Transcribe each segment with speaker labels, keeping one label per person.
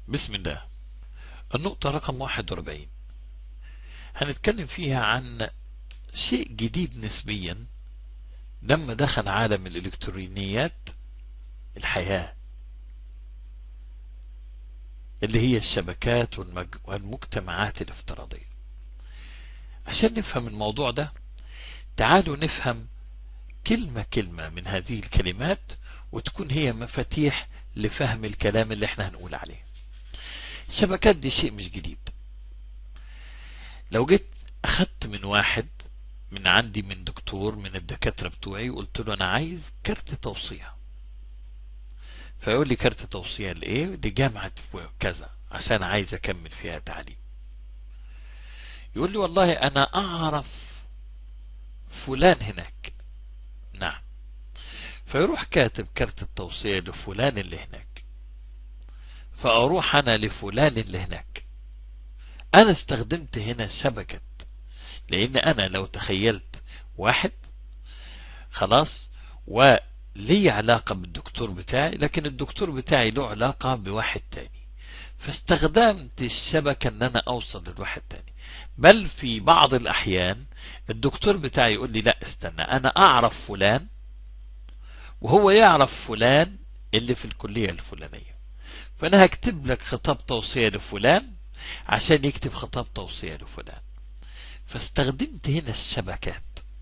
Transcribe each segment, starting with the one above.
Speaker 1: بسم الله النقطة رقم 41 هنتكلم فيها عن شيء جديد نسبيا لما دخل عالم الإلكترونيات الحياة اللي هي الشبكات والمج... والمجتمعات الافتراضية عشان نفهم الموضوع ده تعالوا نفهم كلمة كلمة من هذه الكلمات وتكون هي مفاتيح لفهم الكلام اللي احنا هنقول عليه الشبكات دي شيء مش جديد لو جيت اخدت من واحد من عندي من دكتور من الدكاترة بتوعي وقلت له انا عايز كارت توصية فيقول لي كارت توصية لايه لجامعة كذا عشان عايز اكمل فيها تعليم يقول لي والله انا اعرف فلان هناك نعم فيروح كاتب كارت التوصية لفلان اللي هناك فاروح انا لفلان اللي هناك انا استخدمت هنا شبكة لان انا لو تخيلت واحد خلاص ولي علاقة بالدكتور بتاعي لكن الدكتور بتاعي له علاقة بواحد تاني فاستخدمت الشبكة ان انا اوصل للواحد تاني بل في بعض الاحيان الدكتور بتاعي يقول لي لا استنى انا اعرف فلان وهو يعرف فلان اللي في الكلية الفلانية فانا هكتب لك خطاب توصية لفلان عشان يكتب خطاب توصية لفلان فاستخدمت هنا الشبكات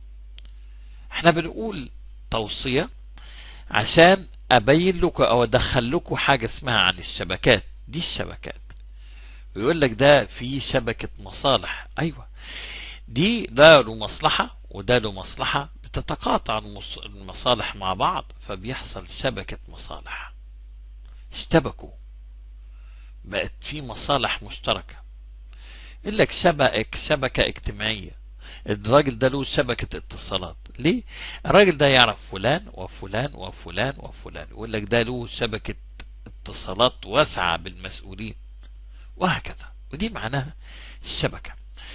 Speaker 1: احنا بنقول توصية عشان ابين لكم او ادخل لكم حاجة اسمها عن الشبكات دي الشبكات ويقول لك ده في شبكة مصالح ايوه دي ده له مصلحة وده له مصلحة بتتقاطع المصالح مع بعض فبيحصل شبكة مصالح اشتبكوا بقت في مصالح مشتركة يقول لك شبكة شبكة اجتماعية الراجل ده له شبكة اتصالات ليه الراجل ده يعرف فلان وفلان وفلان وفلان يقول لك ده له شبكة اتصالات واسعة بالمسؤولين وهكذا ودي معناها الشبكة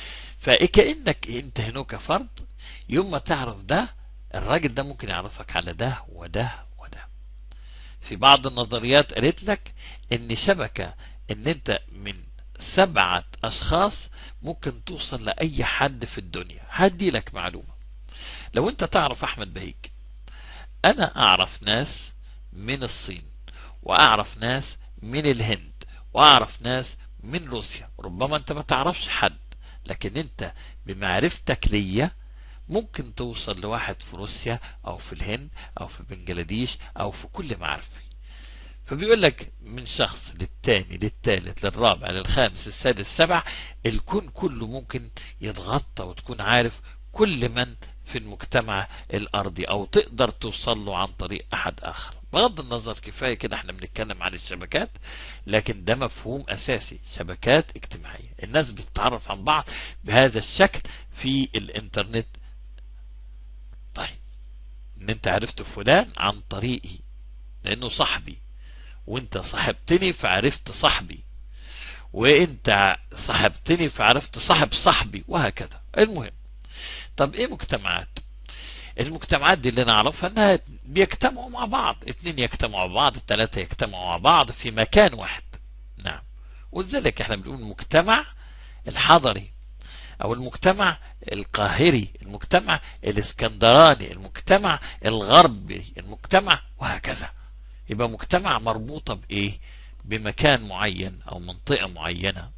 Speaker 1: فكأنك انت هنا كفرد يوم ما تعرف ده الراجل ده ممكن يعرفك على ده وده وده في بعض النظريات قالت لك ان شبكة ان انت من سبعة اشخاص ممكن توصل لاي حد في الدنيا هدي لك معلومة لو انت تعرف احمد بهيج انا اعرف ناس من الصين واعرف ناس من الهند واعرف ناس من روسيا ربما انت ما تعرفش حد لكن انت بمعرفتك ليا ممكن توصل لواحد في روسيا او في الهند او في بنجلاديش او في كل معارفي فبيقول لك من شخص للتاني للتالت للرابع للخامس السادس السابع الكون كله ممكن يتغطى وتكون عارف كل من في المجتمع الارضي او تقدر توصل له عن طريق احد اخر بغض النظر كفايه كده احنا بنتكلم عن الشبكات لكن ده مفهوم اساسي شبكات اجتماعيه الناس بتتعرف عن بعض بهذا الشكل في الانترنت طيب ان انت عرفت فلان عن طريقي لانه صاحبي وانت صاحبتني فعرفت صاحبي وانت صاحبتني فعرفت صاحب صاحبي وهكذا المهم طب ايه مجتمعات المجتمعات دي اللي نعرفها انها بيجتمعوا مع بعض اتنين يجتمعوا مع بعض التلاتة يجتمعوا مع بعض في مكان واحد نعم ولذلك احنا بنقول المجتمع الحضري او المجتمع القاهري المجتمع الاسكندراني المجتمع الغربي المجتمع وهكذا يبقى مجتمع مربوطة بايه بمكان معين او منطقة معينة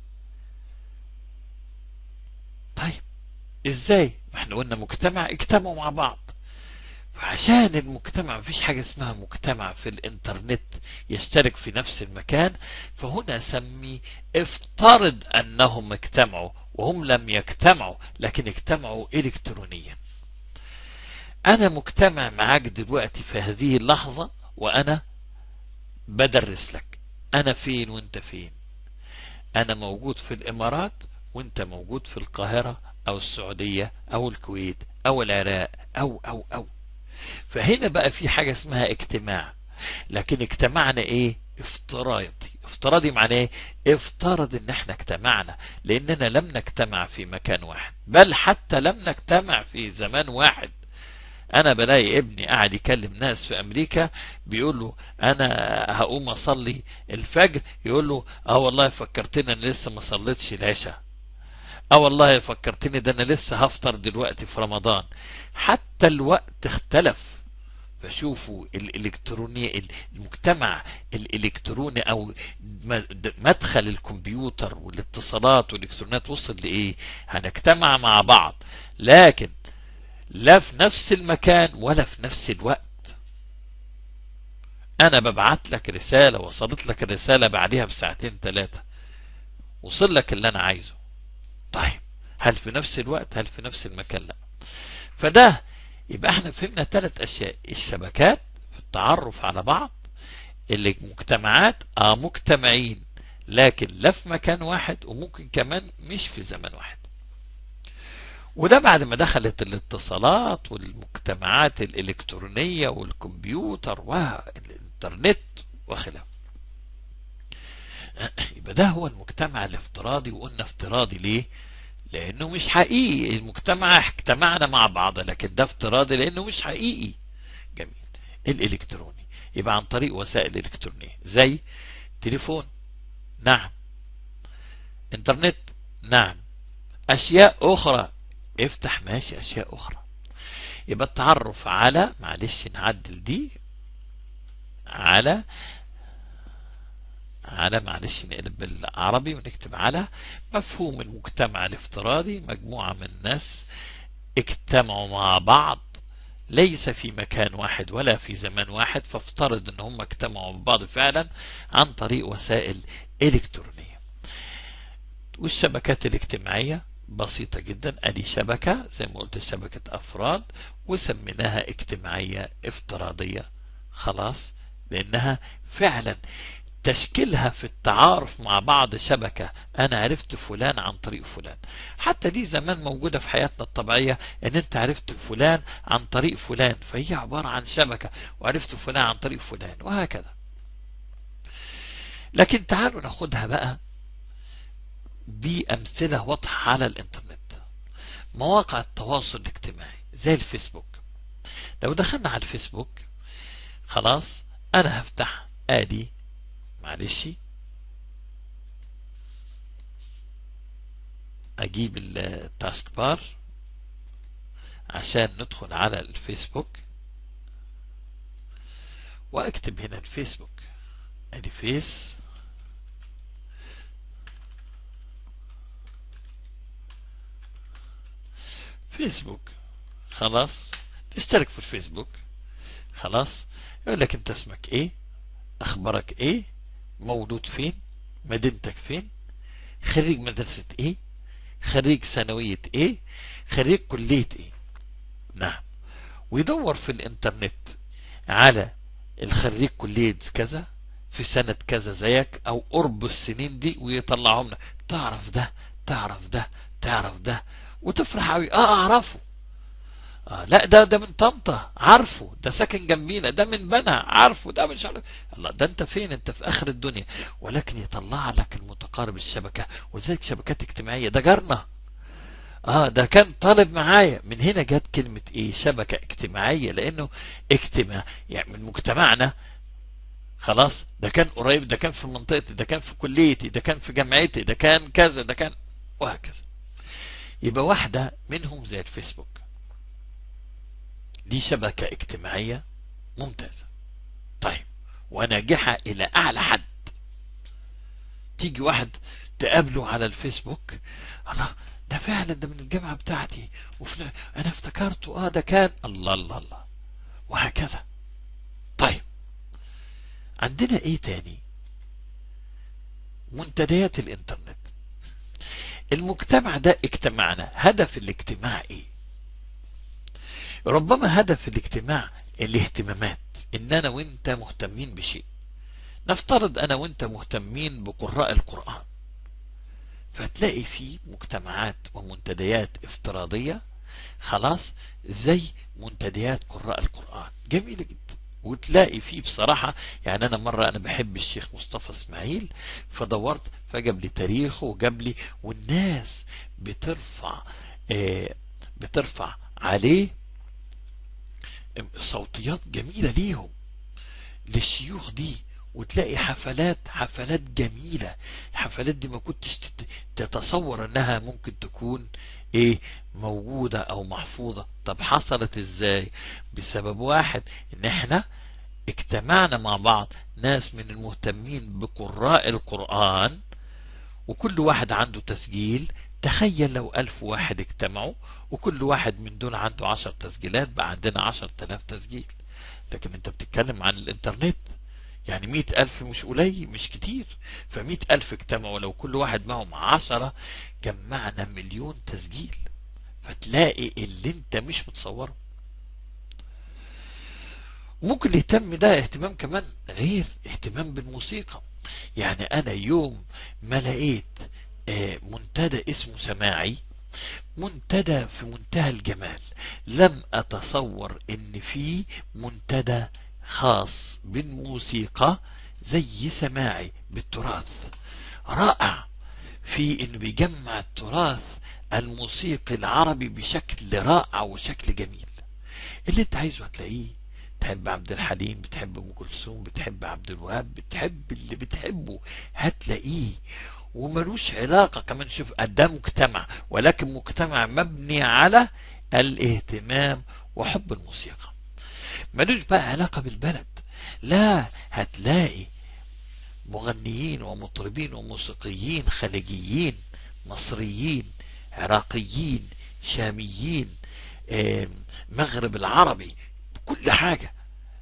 Speaker 1: طيب ازاي ما احنا قلنا مجتمع اجتمعوا مع بعض فعشان المجتمع مفيش حاجة اسمها مجتمع في الانترنت يشترك في نفس المكان فهنا سمي افترض انهم اجتمعوا وهم لم يجتمعوا لكن اجتمعوا الكترونيا انا مجتمع معاك دلوقتي في هذه اللحظة وانا بدرس لك انا فين وانت فين انا موجود في الامارات وانت موجود في القاهرة او السعودية او الكويت او العراق او او او فهنا بقى في حاجة اسمها اجتماع لكن اجتمعنا ايه افتراضي افتراضي معناه ايه افترض ان احنا اجتمعنا لاننا لم نجتمع في مكان واحد بل حتى لم نجتمع في زمان واحد انا بلاقي ابني قاعد يكلم ناس في امريكا بيقول له انا هقوم اصلي الفجر يقول له اه والله فكرتني انا لسه ما صليتش العشاء اه والله فكرتني ده انا لسه هفطر دلوقتي في رمضان حتى الوقت اختلف فشوفوا الالكتروني المجتمع الالكتروني او مدخل الكمبيوتر والاتصالات والالكترونات وصل لايه هنجتمع مع بعض لكن لا في نفس المكان ولا في نفس الوقت انا ببعت لك رسالة وصلت لك الرسالة بعدها بساعتين ثلاثة وصل لك اللي انا عايزه طيب هل في نفس الوقت هل في نفس المكان لا فده يبقى احنا فهمنا ثلاث اشياء الشبكات في التعرف على بعض اللي مجتمعات اه مجتمعين لكن لا في مكان واحد وممكن كمان مش في زمن واحد وده بعد ما دخلت الاتصالات والمجتمعات الإلكترونية والكمبيوتر والإنترنت وخلافه يبقى ده هو المجتمع الافتراضي وقلنا افتراضي ليه لانه مش حقيقي المجتمع اجتمعنا مع بعض لكن ده افتراضي لانه مش حقيقي جميل الالكتروني يبقى عن طريق وسائل الكترونيه زي تليفون نعم انترنت نعم اشياء اخرى افتح ماشي اشياء اخرى يبقى التعرف على معلش نعدل دي على على معلش نقلب بالعربي ونكتب على مفهوم المجتمع الافتراضي مجموعة من الناس اجتمعوا مع بعض ليس في مكان واحد ولا في زمان واحد فافترض ان هم اجتمعوا ببعض فعلا عن طريق وسائل الكترونية والشبكات الاجتماعية بسيطة جدا ادي شبكة زي ما قلت شبكة افراد وسميناها اجتماعية افتراضية خلاص لانها فعلا تشكيلها في التعارف مع بعض شبكة أنا عرفت فلان عن طريق فلان حتى دي زمان موجودة في حياتنا الطبيعية أن أنت عرفت فلان عن طريق فلان فهي عبارة عن شبكة وعرفت فلان عن طريق فلان وهكذا لكن تعالوا ناخدها بقى بأمثلة واضحة على الإنترنت مواقع التواصل الاجتماعي زي الفيسبوك لو دخلنا على الفيسبوك خلاص أنا هفتح آدي معلش اجيب التاسك بار عشان ندخل على الفيسبوك واكتب هنا الفيسبوك ادي فيس فيسبوك خلاص تشترك في الفيسبوك خلاص يقول لك انت اسمك ايه اخبارك ايه مولود فين مدينتك فين خريج مدرسة ايه خريج ثانوية ايه خريج كلية ايه نعم ويدور في الانترنت على الخريج كلية كذا في سنة كذا زيك او قرب السنين دي ويطلعهم لك تعرف ده تعرف ده تعرف ده وتفرح قوي اه اعرفه آه لا ده ده من طنطا عارفه ده ساكن جنبينا ده من بنها عارفه ده مش عارف الله ده انت فين انت في اخر الدنيا ولكن يطلع لك المتقارب الشبكه ولذلك شبكات اجتماعيه ده جارنا اه ده كان طالب معايا من هنا جت كلمه ايه شبكه اجتماعيه لانه اجتماع يعني من مجتمعنا خلاص ده كان قريب ده كان في منطقتي ده كان في كليتي ده كان في جامعتي ده كان كذا ده كان وهكذا يبقى واحده منهم زي الفيسبوك دي شبكة اجتماعية ممتازة طيب وناجحة إلى أعلى حد تيجي واحد تقابله على الفيسبوك الله ده فعلا ده من الجامعة بتاعتي وفي أنا افتكرته آه ده كان الله الله الله وهكذا طيب عندنا إيه تاني منتديات الإنترنت المجتمع ده اجتمعنا هدف الاجتماع إيه ربما هدف الاجتماع الاهتمامات ان انا وانت مهتمين بشيء نفترض انا وانت مهتمين بقراء القرآن فتلاقي في مجتمعات ومنتديات افتراضية خلاص زي منتديات قراء القرآن جميلة جدا وتلاقي فيه بصراحة يعني أنا مرة أنا بحب الشيخ مصطفى إسماعيل فدورت فجاب لي تاريخه وجاب لي والناس بترفع آه بترفع عليه صوتيات جميلة ليهم للشيوخ دي وتلاقي حفلات حفلات جميلة الحفلات دي ما كنتش تت- تتصور انها ممكن تكون ايه موجودة او محفوظة طب حصلت ازاي بسبب واحد ان احنا اجتمعنا مع بعض ناس من المهتمين بقراء القرآن وكل واحد عنده تسجيل تخيل لو ألف واحد اجتمعوا وكل واحد من دول عنده عشر تسجيلات بقى عندنا عشر تلاف تسجيل لكن انت بتتكلم عن الانترنت يعني مئة ألف مش قليل مش كتير فمئة ألف اجتمعوا لو كل واحد معهم عشرة جمعنا مليون تسجيل فتلاقي اللي انت مش متصوره ممكن يهتم ده اهتمام كمان غير اهتمام بالموسيقى يعني انا يوم ما لقيت آه، منتدى اسمه سماعي منتدى في منتهى الجمال لم اتصور ان في منتدى خاص بالموسيقى زي سماعي بالتراث رائع في انه بيجمع التراث الموسيقي العربي بشكل رائع وشكل جميل اللي انت عايزه هتلاقيه بتحب عبد الحليم بتحب ام كلثوم بتحب عبد الوهاب بتحب اللي بتحبه هتلاقيه وملوش علاقه كمان شوف ده مجتمع ولكن مجتمع مبني على الاهتمام وحب الموسيقى ملوش بقى علاقه بالبلد لا هتلاقي مغنيين ومطربين وموسيقيين خليجيين مصريين عراقيين شاميين آم، مغرب العربي كل حاجة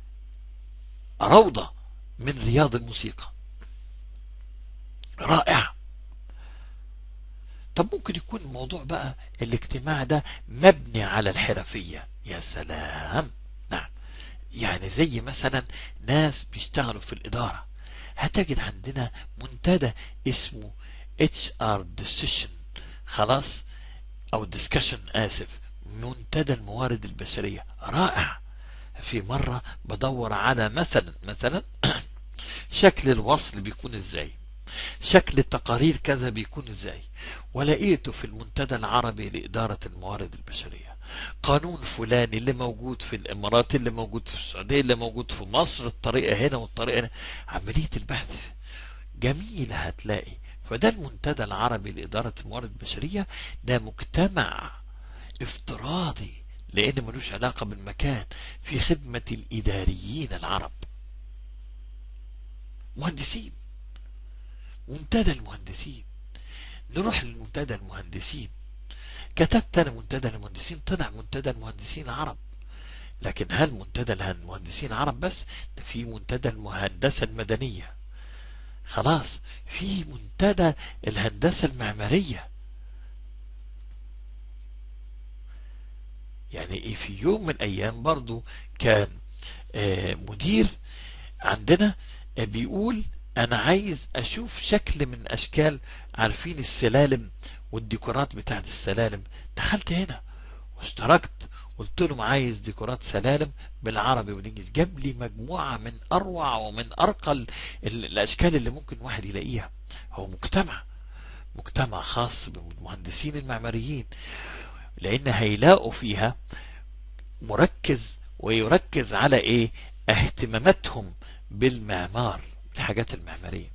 Speaker 1: روضة من رياض الموسيقى رائع طب ممكن يكون الموضوع بقى الاجتماع ده مبني على الحرفية يا سلام نعم يعني زي مثلا ناس بيشتغلوا في الإدارة هتجد عندنا منتدى اسمه HR Decision خلاص أو Discussion آسف منتدى الموارد البشرية رائع في مرة بدور على مثلا مثلا شكل الوصل بيكون ازاي شكل التقارير كذا بيكون ازاي ولقيته في المنتدى العربي لإدارة الموارد البشرية قانون فلاني اللي موجود في الإمارات اللي موجود في السعودية اللي موجود في مصر الطريقة هنا والطريقة هنا عملية البحث جميلة هتلاقي فده المنتدى العربي لإدارة الموارد البشرية ده مجتمع افتراضي لأن ملوش علاقة بالمكان في خدمة الإداريين العرب مهندسين منتدى المهندسين نروح للمنتدى المهندسين كتبت أنا منتدى المهندسين طلع منتدى المهندسين عرب لكن هل منتدى المهندسين عرب بس ده في منتدى المهندسة المدنية خلاص في منتدى الهندسة المعمارية يعني ايه في يوم من الايام برضو كان آه مدير عندنا آه بيقول انا عايز اشوف شكل من اشكال عارفين السلالم والديكورات بتاعت السلالم دخلت هنا واشتركت قلت لهم عايز ديكورات سلالم بالعربي والانجليزي جاب لي مجموعه من اروع ومن ارقى ال- ال- الاشكال اللي ممكن واحد يلاقيها هو مجتمع مجتمع خاص بالمهندسين المعماريين لان هيلاقوا فيها مركز ويركز على ايه اهتماماتهم بالمعمار الحاجات المعمارية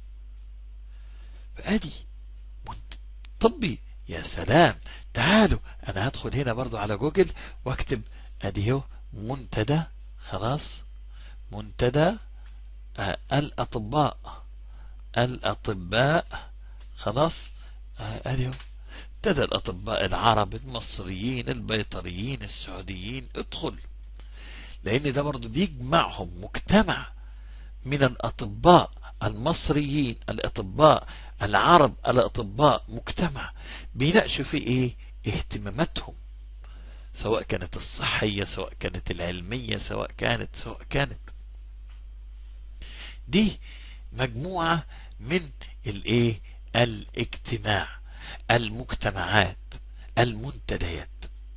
Speaker 1: فادي منت- طبي يا سلام تعالوا انا هدخل هنا برضو على جوجل واكتب ادي هو منتدى خلاص منتدى آه الاطباء الاطباء خلاص آه ادي هو منتدى الاطباء العرب المصريين البيطريين السعوديين ادخل لان ده برضو بيجمعهم مجتمع من الاطباء المصريين الاطباء العرب الاطباء مجتمع بيناقشوا في ايه اهتماماتهم سواء كانت الصحية سواء كانت العلمية سواء كانت سواء كانت دي مجموعة من الايه الاجتماع المجتمعات المنتديات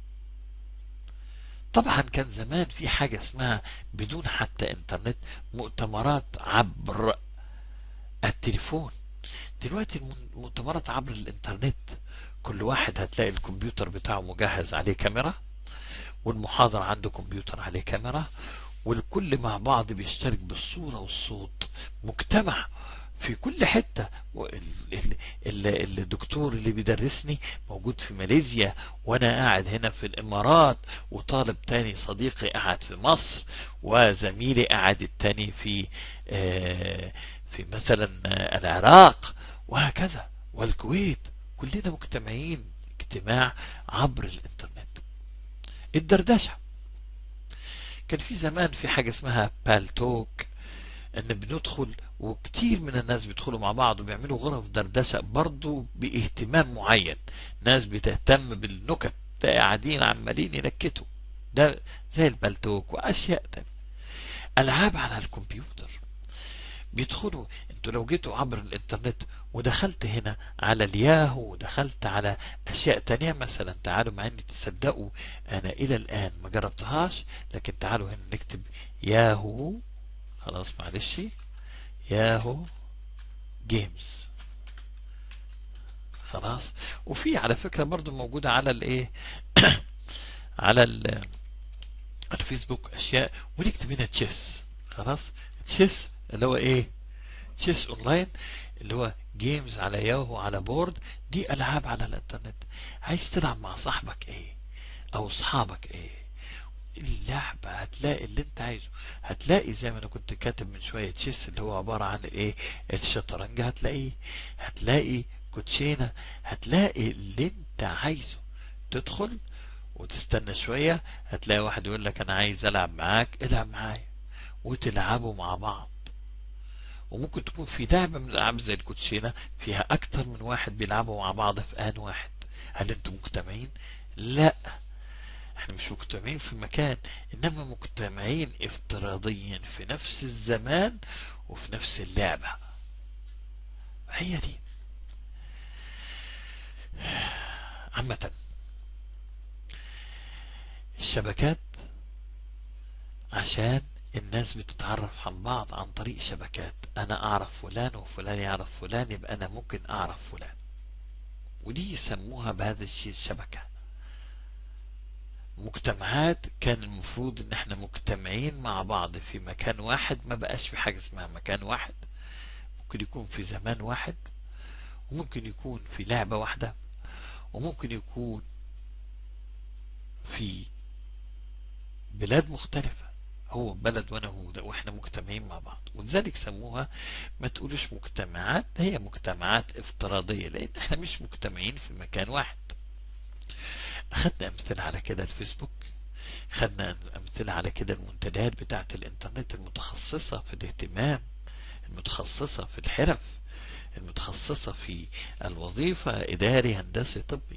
Speaker 1: طبعا كان زمان في حاجة اسمها بدون حتى انترنت مؤتمرات عبر التليفون دلوقتي المؤتمرات عبر الانترنت كل واحد هتلاقي الكمبيوتر بتاعه مجهز عليه كاميرا والمحاضر عنده كمبيوتر عليه كاميرا والكل مع بعض بيشترك بالصورة والصوت مجتمع في كل حتة وال- ال- ال- الدكتور اللي بيدرسني موجود في ماليزيا وانا قاعد هنا في الامارات وطالب تاني صديقي قاعد في مصر وزميلي قاعد التاني في آه، في مثلا آه، العراق وهكذا والكويت كلنا مجتمعين اجتماع عبر الانترنت الدردشة كان في زمان في حاجة اسمها بالتوك ان بندخل وكتير من الناس بيدخلوا مع بعض وبيعملوا غرف دردشة برضو باهتمام معين ناس بتهتم بالنكت تلاقي قاعدين عمالين ينكتوا ده زي البلتوك واشياء تانية العاب على الكمبيوتر بيدخلوا انتوا لو جيتوا عبر الانترنت ودخلت هنا على الياهو ودخلت على اشياء تانية مثلا تعالوا مع اني تصدقوا انا الى الان ما جربتهاش لكن تعالوا هنا نكتب ياهو خلاص معلش ياهو جيمز خلاص وفي على فكرة برضو موجودة على الايه على ال- الفيسبوك اشياء ونكتب هنا تشيس خلاص تشيس اللي هو ايه تشيس اونلاين اللي هو جيمز على ياهو على بورد دي العاب على الانترنت عايز تلعب مع صاحبك ايه او اصحابك ايه اللعبة هتلاقي اللي انت عايزه هتلاقي زي ما انا كنت كاتب من شوية تشيس اللي هو عبارة عن ايه الشطرنج هتلاقيه هتلاقي كوتشينة هتلاقي اللي انت عايزه تدخل وتستنى شوية هتلاقي واحد يقول لك انا عايز العب معاك العب معايا وتلعبوا مع بعض وممكن تكون في لعبة من الالعاب زي الكوتشينة فيها اكتر من واحد بيلعبوا مع بعض في ان واحد هل انتم مجتمعين لا احنا مش مجتمعين في مكان انما مجتمعين افتراضيا في نفس الزمان وفي نفس اللعبة هي دي عامة الشبكات عشان الناس بتتعرف عن بعض عن طريق شبكات انا اعرف فلان وفلان يعرف فلان يبقى انا ممكن اعرف فلان ودي يسموها بهذا الشيء الشبكه مجتمعات كان المفروض ان احنا مجتمعين مع بعض في مكان واحد ما بقاش في حاجة اسمها مكان واحد ممكن يكون في زمان واحد وممكن يكون في لعبة واحدة وممكن يكون في بلاد مختلفة هو بلد وانا هو ده واحنا مجتمعين مع بعض ولذلك سموها ما تقولوش مجتمعات هي مجتمعات افتراضية لان احنا مش مجتمعين في مكان واحد خدنا امثله على كده الفيسبوك خدنا امثله على كده المنتديات بتاعه الانترنت المتخصصه في الاهتمام المتخصصه في الحرف المتخصصه في الوظيفه اداري هندسي طبي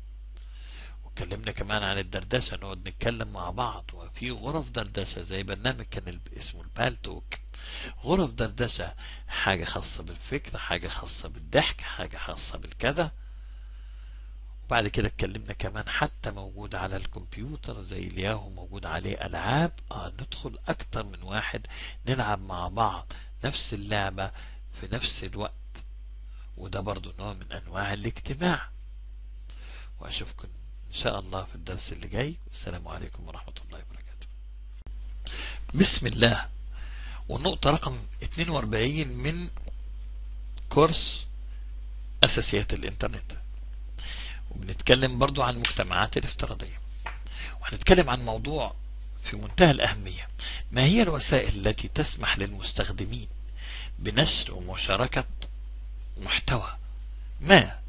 Speaker 1: واتكلمنا كمان عن الدردشه نقعد نتكلم مع بعض وفي غرف دردشه زي برنامج كان ال- اسمه البالتوك غرف دردشه حاجه خاصه بالفكر حاجه خاصه بالضحك حاجه خاصه بالكذا وبعد كده اتكلمنا كمان حتى موجود على الكمبيوتر زي الياهو موجود عليه العاب اه ندخل اكتر من واحد نلعب مع بعض نفس اللعبة في نفس الوقت وده برضو نوع من انواع الاجتماع واشوفكم ان شاء الله في الدرس اللي جاي والسلام عليكم ورحمة الله وبركاته بسم الله والنقطة رقم 42 من كورس اساسيات الانترنت وبنتكلم برضو عن المجتمعات الافتراضية وهنتكلم عن موضوع في منتهى الأهمية ما هي الوسائل التي تسمح للمستخدمين بنشر ومشاركة محتوى ما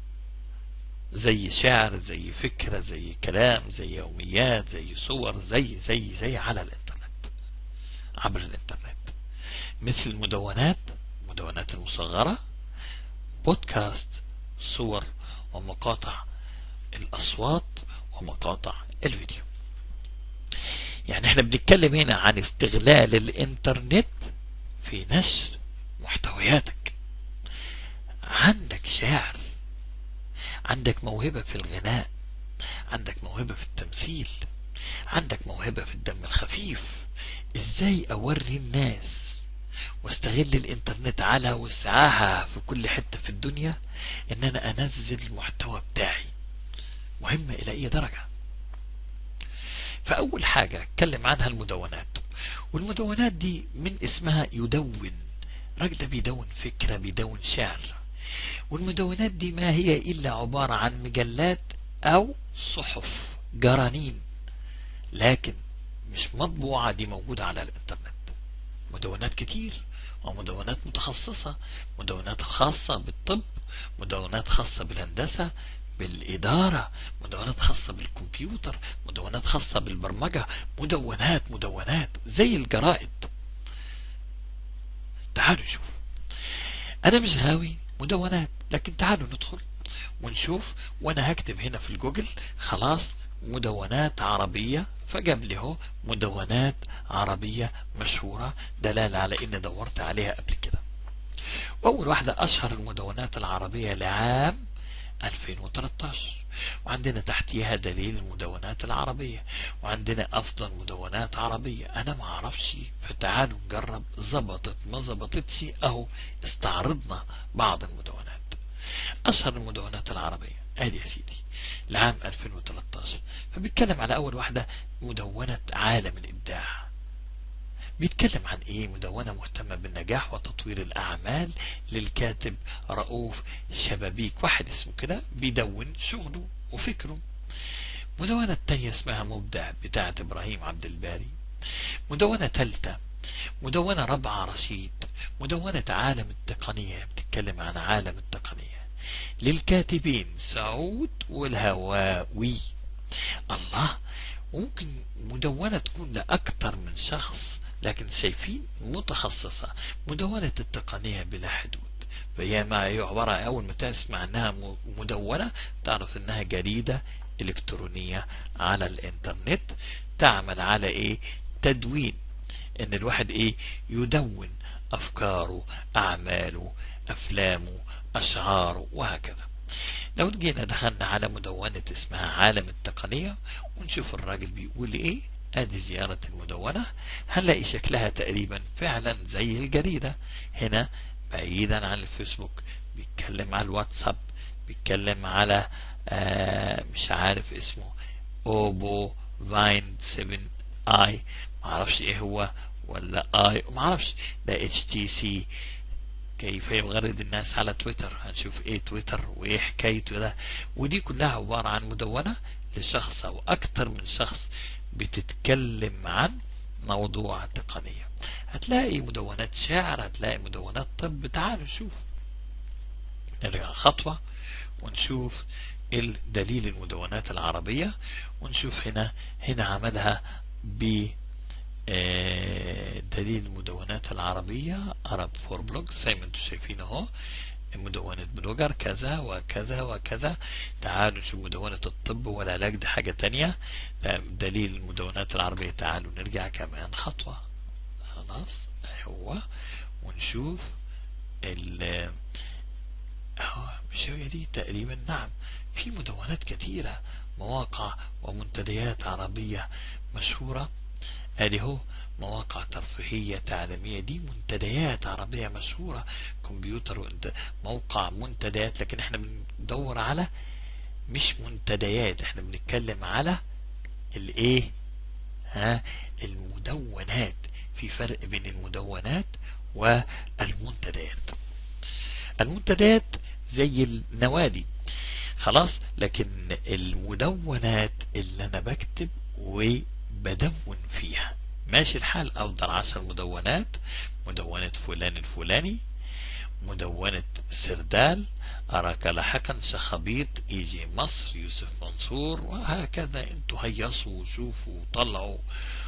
Speaker 1: زي شعر زي فكرة زي كلام زي يوميات زي صور زي زي زي على الانترنت عبر الانترنت مثل المدونات المدونات المصغرة بودكاست صور ومقاطع الأصوات ومقاطع الفيديو يعني احنا بنتكلم هنا عن استغلال الانترنت في نشر محتوياتك عندك شعر عندك موهبة في الغناء عندك موهبة في التمثيل عندك موهبة في الدم الخفيف ازاي اوري الناس واستغل الانترنت على وسعها في كل حتة في الدنيا ان انا انزل المحتوى بتاعي مهمة الى اي درجة فأول حاجة اتكلم عنها المدونات والمدونات دي من اسمها يدون الراجل ده بيدون فكرة بيدون شعر والمدونات دي ما هي إلا عبارة عن مجلات أو صحف جرانين لكن مش مطبوعة دي موجودة على الإنترنت مدونات كتير ومدونات متخصصة مدونات خاصة بالطب مدونات خاصة بالهندسة بالإدارة مدونات خاصة بالكمبيوتر مدونات خاصة بالبرمجة مدونات مدونات زي الجرائد تعالوا شوف أنا مش هاوي مدونات لكن تعالوا ندخل ونشوف وأنا هكتب هنا في الجوجل خلاص مدونات عربية فجاب لي هو مدونات عربية مشهورة دلالة على إني دورت عليها قبل كده وأول واحدة أشهر المدونات العربية لعام 2013 وعندنا تحتيها دليل المدونات العربية وعندنا أفضل مدونات عربية أنا ما أعرفش فتعالوا نجرب زبطت ما زبطتش أهو استعرضنا بعض المدونات أشهر المدونات العربية ادي يا سيدي لعام 2013 فبيتكلم على اول واحده مدونه عالم الابداع بيتكلم عن ايه مدونه مهتمه بالنجاح وتطوير الاعمال للكاتب رؤوف شبابيك واحد اسمه كده بيدون شغله وفكره مدونة التانية اسمها مبدع بتاعة إبراهيم عبد الباري مدونة تالتة مدونة رابعة رشيد مدونة عالم التقنية بتتكلم عن عالم التقنية للكاتبين سعود والهواوي الله ممكن مدونة تكون لأكثر من شخص لكن شايفين متخصصة مدونة التقنية بلا حدود فهي ما هي عبارة أول ما تسمع أنها مدونة تعرف أنها جريدة إلكترونية على الإنترنت تعمل على إيه تدوين أن الواحد إيه يدون أفكاره أعماله أفلامه أشعاره وهكذا لو جينا دخلنا على مدونة اسمها عالم التقنية ونشوف الراجل بيقول ايه ادي زيارة المدونة هنلاقي شكلها تقريبا فعلا زي الجريدة هنا بعيدا عن الفيسبوك بيتكلم على الواتساب بيتكلم على آه مش عارف اسمه اوبو فاين 7 اي معرفش ايه هو ولا اي معرفش ده اتش تي سي كيف يغرد الناس على تويتر هنشوف ايه تويتر وايه حكايته ده ودي كلها عبارة عن مدونة لشخص او اكتر من شخص بتتكلم عن موضوع تقنية هتلاقي مدونات شعر هتلاقي مدونات طب تعالوا نشوف نرجع خطوة ونشوف دليل المدونات العربية ونشوف هنا هنا عملها ب دليل المدونات العربية عرب فور بلوج زي ما انتم شايفين اهو مدونة بلوجر كذا وكذا وكذا تعالوا نشوف مدونة الطب والعلاج دي حاجة تانية دليل المدونات العربية تعالوا نرجع كمان خطوة خلاص هو ونشوف ال مش هي دي تقريبا نعم في مدونات كثيرة مواقع ومنتديات عربية مشهورة ادي هو مواقع ترفيهية تعليمية دي منتديات عربية مشهورة كمبيوتر موقع منتديات لكن احنا بندور على مش منتديات احنا بنتكلم على الايه ها المدونات في فرق بين المدونات والمنتديات المنتديات زي النوادي خلاص لكن المدونات اللي انا بكتب وبدون فيها ماشي الحال افضل عشر مدونات مدونة فلان الفلاني مدونة سردال أراك لاحقا شخبيط إيجي مصر يوسف منصور وهكذا انتوا هيصوا وشوفوا وطلعوا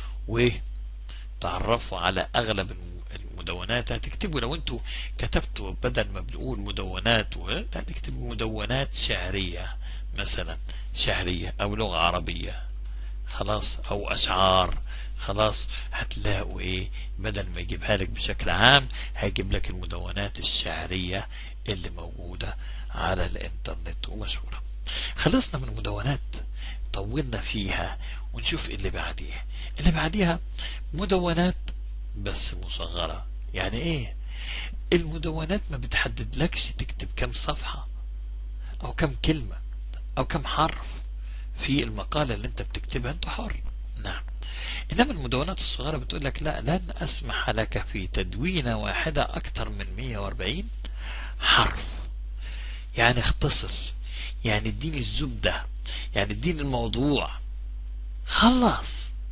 Speaker 1: وتعرفوا على أغلب المدونات هتكتبوا لو انتوا كتبتوا بدل ما بنقول مدونات هتكتبوا مدونات شعرية مثلا شعرية أو لغة عربية خلاص أو أشعار خلاص هتلاقوا ايه بدل ما يجيبها لك بشكل عام هيجيب لك المدونات الشعرية اللي موجودة على الانترنت ومشهورة خلصنا من المدونات طولنا فيها ونشوف اللي بعديها اللي بعديها مدونات بس مصغرة يعني ايه المدونات ما بتحدد لكش تكتب كم صفحة او كم كلمة او كم حرف في المقالة اللي انت بتكتبها انت حر نعم إنما المدونات الصغيرة بتقول لك لا لن أسمح لك في تدوينة واحدة أكثر من 140 حرف يعني اختصر يعني اديني الزبدة يعني اديني الموضوع خلص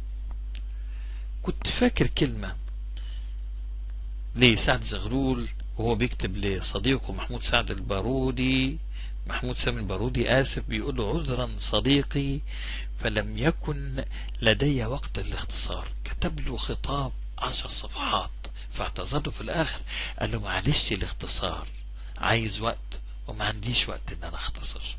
Speaker 1: كنت فاكر كلمة لسعد زغلول وهو بيكتب لصديقه محمود سعد البارودي محمود سامي البارودي آسف بيقول له عذرا صديقي فلم يكن لدي وقت للاختصار كتب له خطاب عشر صفحات فاعتذر في الآخر قال له معلش الاختصار عايز وقت وما عنديش وقت ان انا اختصر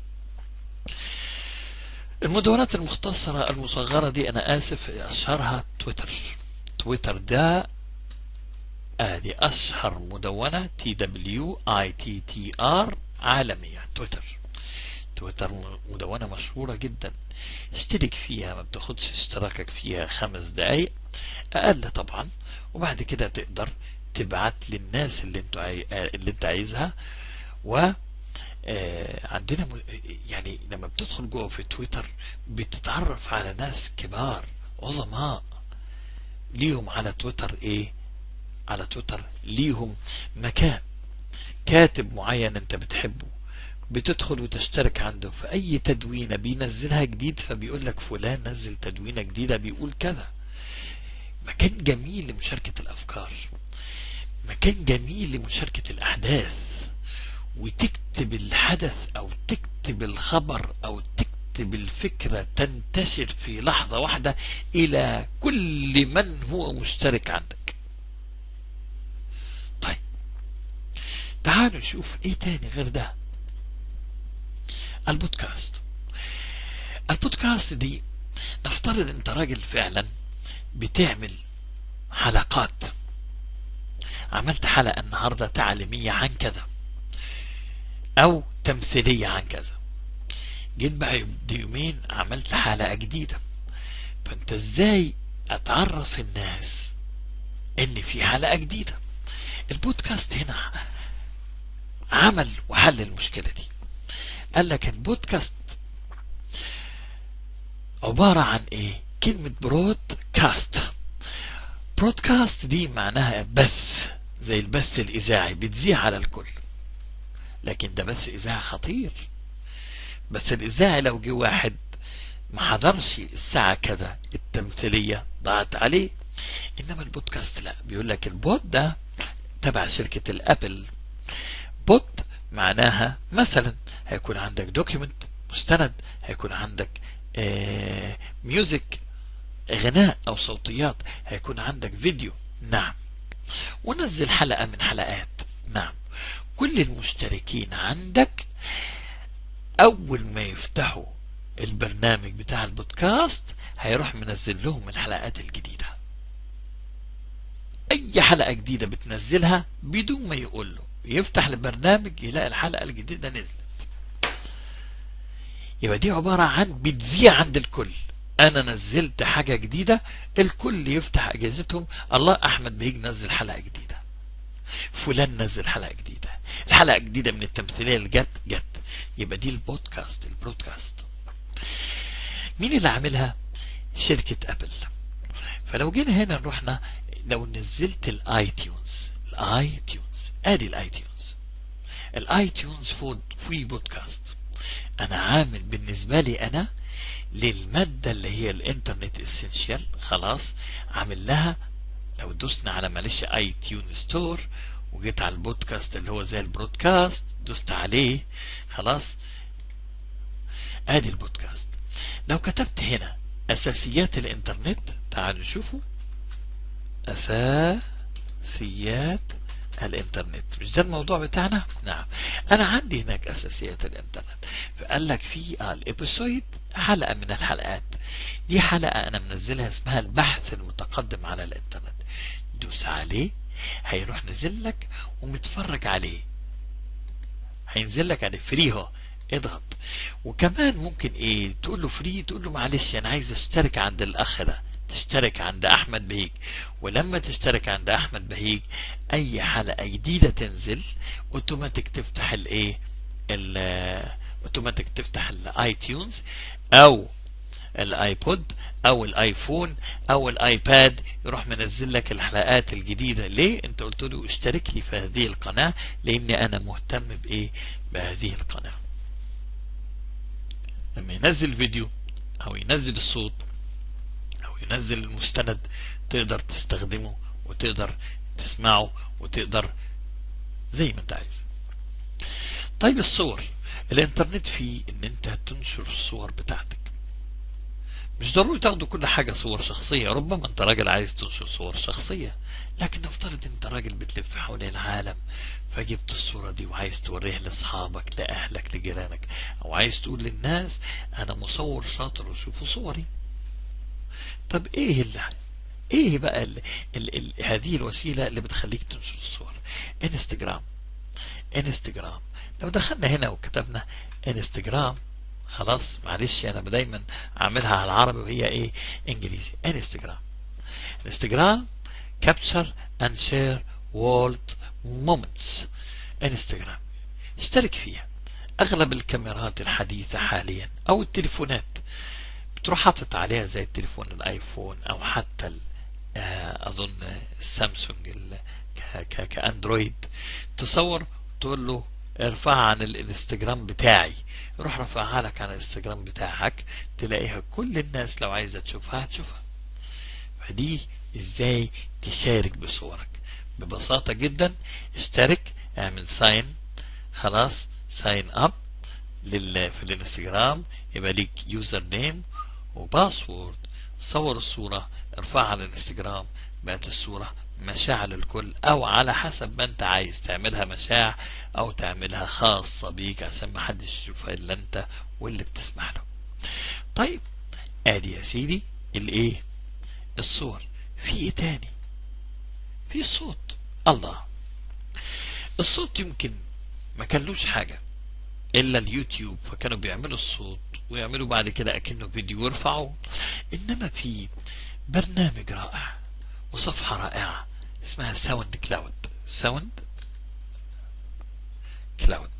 Speaker 1: المدونات المختصرة المصغرة دي انا اسف اشهرها تويتر تويتر ده ادي اشهر مدونة تي دبليو اي تي تي ار عالمية تويتر تويتر مدونة مشهورة جدا اشترك فيها ما بتاخدش اشتراكك فيها خمس دقايق اقل طبعا وبعد كده تقدر تبعت للناس اللي انت عاي... اللي انت عايزها و آه عندنا م... يعني لما بتدخل جوه في تويتر بتتعرف على ناس كبار عظماء ليهم على تويتر ايه على تويتر ليهم مكان كاتب معين انت بتحبه بتدخل وتشترك عنده في اي تدوينه بينزلها جديد فبيقول لك فلان نزل تدوينه جديده بيقول كذا مكان جميل لمشاركه الافكار مكان جميل لمشاركه الاحداث وتكتب الحدث او تكتب الخبر او تكتب الفكره تنتشر في لحظه واحده الى كل من هو مشترك عندك طيب تعالوا نشوف ايه تاني غير ده البودكاست البودكاست دي نفترض انت راجل فعلا بتعمل حلقات عملت حلقة النهاردة تعليمية عن كذا او تمثيلية عن كذا جيت بعد يومين عملت حلقة جديدة فانت ازاي اتعرف الناس ان في حلقة جديدة البودكاست هنا عمل وحل المشكلة دي قال لك البودكاست عبارة عن ايه كلمة برودكاست برودكاست دي معناها بث زي البث الإذاعي بتذيع على الكل لكن ده بث إذاعي خطير بس الإذاعي لو جه واحد ما حضرش الساعة كذا التمثيلية ضاعت عليه إنما البودكاست لا بيقول لك البود ده تبع شركة الأبل بود معناها مثلا هيكون عندك دوكيمنت مستند هيكون عندك آه ميوزك غناء او صوتيات هيكون عندك فيديو نعم ونزل حلقة من حلقات نعم كل المشتركين عندك اول ما يفتحوا البرنامج بتاع البودكاست هيروح منزل لهم الحلقات الجديدة اي حلقة جديدة بتنزلها بدون ما يقول له يفتح البرنامج يلاقي الحلقة الجديدة نزلت يبقى دي عبارة عن بتذيع عند الكل انا نزلت حاجة جديدة الكل يفتح اجهزتهم الله احمد بهيج نزل حلقة جديدة فلان نزل حلقة جديدة الحلقة جديدة من التمثيلية اللي جت جت يبقى دي البودكاست البرودكاست مين اللي عاملها شركة ابل فلو جينا هنا رحنا لو نزلت الاي تيونز الاي تيونز ادي الاي تيونز الاي تيونز فري بودكاست انا عامل بالنسبة لي انا للمادة اللي هي الانترنت اسينشال خلاص عامل لها لو دوسنا على معلش اي تيون ستور وجيت على البودكاست اللي هو زي البرودكاست دوست عليه خلاص ادي البودكاست لو كتبت هنا اساسيات الانترنت تعالوا نشوفوا اساسيات الانترنت مش ده الموضوع بتاعنا نعم انا عندي هناك اساسيات الانترنت فقال لك في الابيسويد حلقة من الحلقات دي حلقة انا منزلها اسمها البحث المتقدم على الانترنت دوس عليه هيروح نزل لك ومتفرج عليه هينزل لك عليه فري اهو اضغط وكمان ممكن ايه تقول له فري تقول له معلش انا عايز اشترك عند الاخ ده تشترك عند احمد بهيج ولما تشترك عند احمد بهيج اي حلقه جديده تنزل اوتوماتيك تفتح الايه اوتوماتيك تفتح الاي تيونز او الايبود او الايفون او الايباد يروح منزل لك الحلقات الجديده ليه انت قلت له اشترك لي في هذه القناه لاني انا مهتم بايه بهذه القناه لما ينزل فيديو او ينزل الصوت او ينزل المستند تقدر تستخدمه وتقدر تسمعه وتقدر زي ما انت عايز طيب الصور الانترنت فيه ان انت تنشر الصور بتاعتك مش ضروري تاخدوا كل حاجة صور شخصية ربما انت راجل عايز تنشر صور شخصية لكن نفترض انت راجل بتلف حوالين العالم فجبت الصورة دي وعايز توريها لاصحابك لاهلك لجيرانك او عايز تقول للناس انا مصور شاطر وشوفوا صوري طب ايه اللي ايه بقى ال ال ال هذه الوسيلة اللي بتخليك تنشر الصور انستجرام انستجرام لو دخلنا هنا وكتبنا انستجرام خلاص معلش انا دايما اعملها على العربي وهي ايه انجليزي انستجرام انستجرام كابتشر اند شير وولد مومنتس انستجرام اشترك فيها اغلب الكاميرات الحديثة حاليا او التليفونات بتروح حاطط عليها زي التليفون الايفون او حتى اظن السامسونج كاندرويد تصور تقول له ارفعها عن الانستجرام بتاعي يروح رفعها لك عن الانستجرام بتاعك تلاقيها كل الناس لو عايزة تشوفها هتشوفها فدي ازاي تشارك بصورك ببساطة جدا اشترك اعمل ساين خلاص ساين اب لل في الانستجرام يبقى ليك يوزر نيم وباسورد صور الصورة ارفعها على الانستجرام بقت الصورة مشاع للكل او على حسب ما انت عايز تعملها مشاع او تعملها خاصة بيك عشان ما حدش يشوفها الا انت واللي بتسمح له طيب ادي يا سيدي الايه الصور في ايه تاني في الصوت الله الصوت يمكن ما كانلوش حاجة الا اليوتيوب فكانوا بيعملوا الصوت ويعملوا بعد كده اكنه فيديو ويرفعوه انما في برنامج رائع وصفحة رائعة اسمها ساوند كلاود ساوند كلاود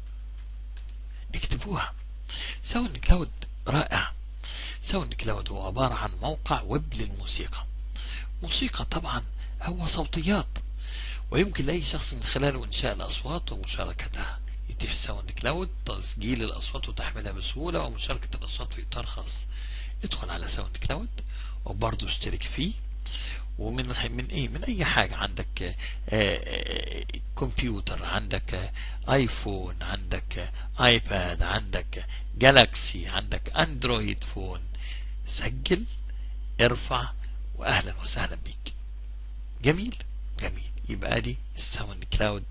Speaker 1: اكتبوها ساوند كلاود رائع ساوند كلاود هو عبارة عن موقع ويب للموسيقى موسيقى طبعا هو صوتيات ويمكن لأي شخص من خلاله إنشاء الأصوات ومشاركتها يتيح ساوند كلاود تسجيل الأصوات وتحميلها بسهولة ومشاركة الأصوات في إطار خاص ادخل على ساوند كلاود وبرضه اشترك فيه ومن من ايه من اي حاجه عندك آآ آآ كمبيوتر عندك آآ ايفون عندك ايباد عندك جالاكسي عندك اندرويد فون سجل ارفع واهلا وسهلا بيك جميل جميل يبقى دي الساوند كلاود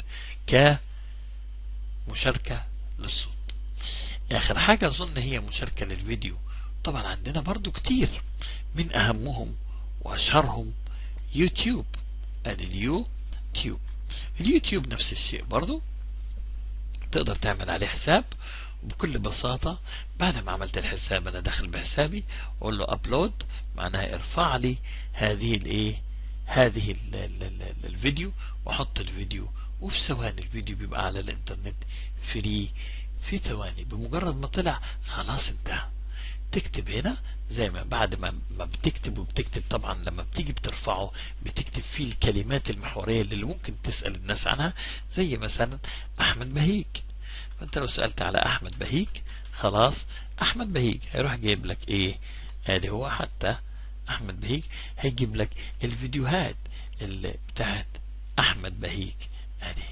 Speaker 1: كمشاركه للصوت اخر حاجه اظن هي مشاركه للفيديو طبعا عندنا برضو كتير من اهمهم واشهرهم يوتيوب ادي اليوتيوب اليوتيوب نفس الشيء برضو تقدر تعمل عليه حساب بكل بساطة بعد ما عملت الحساب انا داخل بحسابي اقول له ابلود معناها ارفع لي هذه الايه هذه ال ال ال الفيديو واحط الفيديو وفي ثواني الفيديو بيبقى على الانترنت فري في ثواني بمجرد ما طلع خلاص انتهى تكتب هنا زي ما بعد ما ما بتكتب وبتكتب طبعا لما بتيجي بترفعه بتكتب فيه الكلمات المحورية اللي ممكن تسأل الناس عنها زي مثلا أحمد بهيج فأنت لو سألت على أحمد بهيج خلاص أحمد بهيج هيروح جايب لك إيه ادي هو حتى أحمد بهيج هيجيب لك الفيديوهات اللي بتاعت أحمد بهيج ادي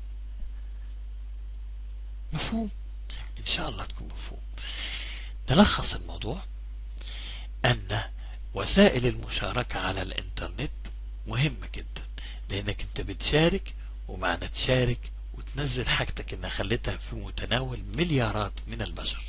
Speaker 1: مفهوم إن شاء الله تكون مفهوم نلخص الموضوع أن وسائل المشاركة على الإنترنت مهمة جدا لأنك أنت بتشارك ومعنى تشارك وتنزل حاجتك إنها خلتها في متناول مليارات من البشر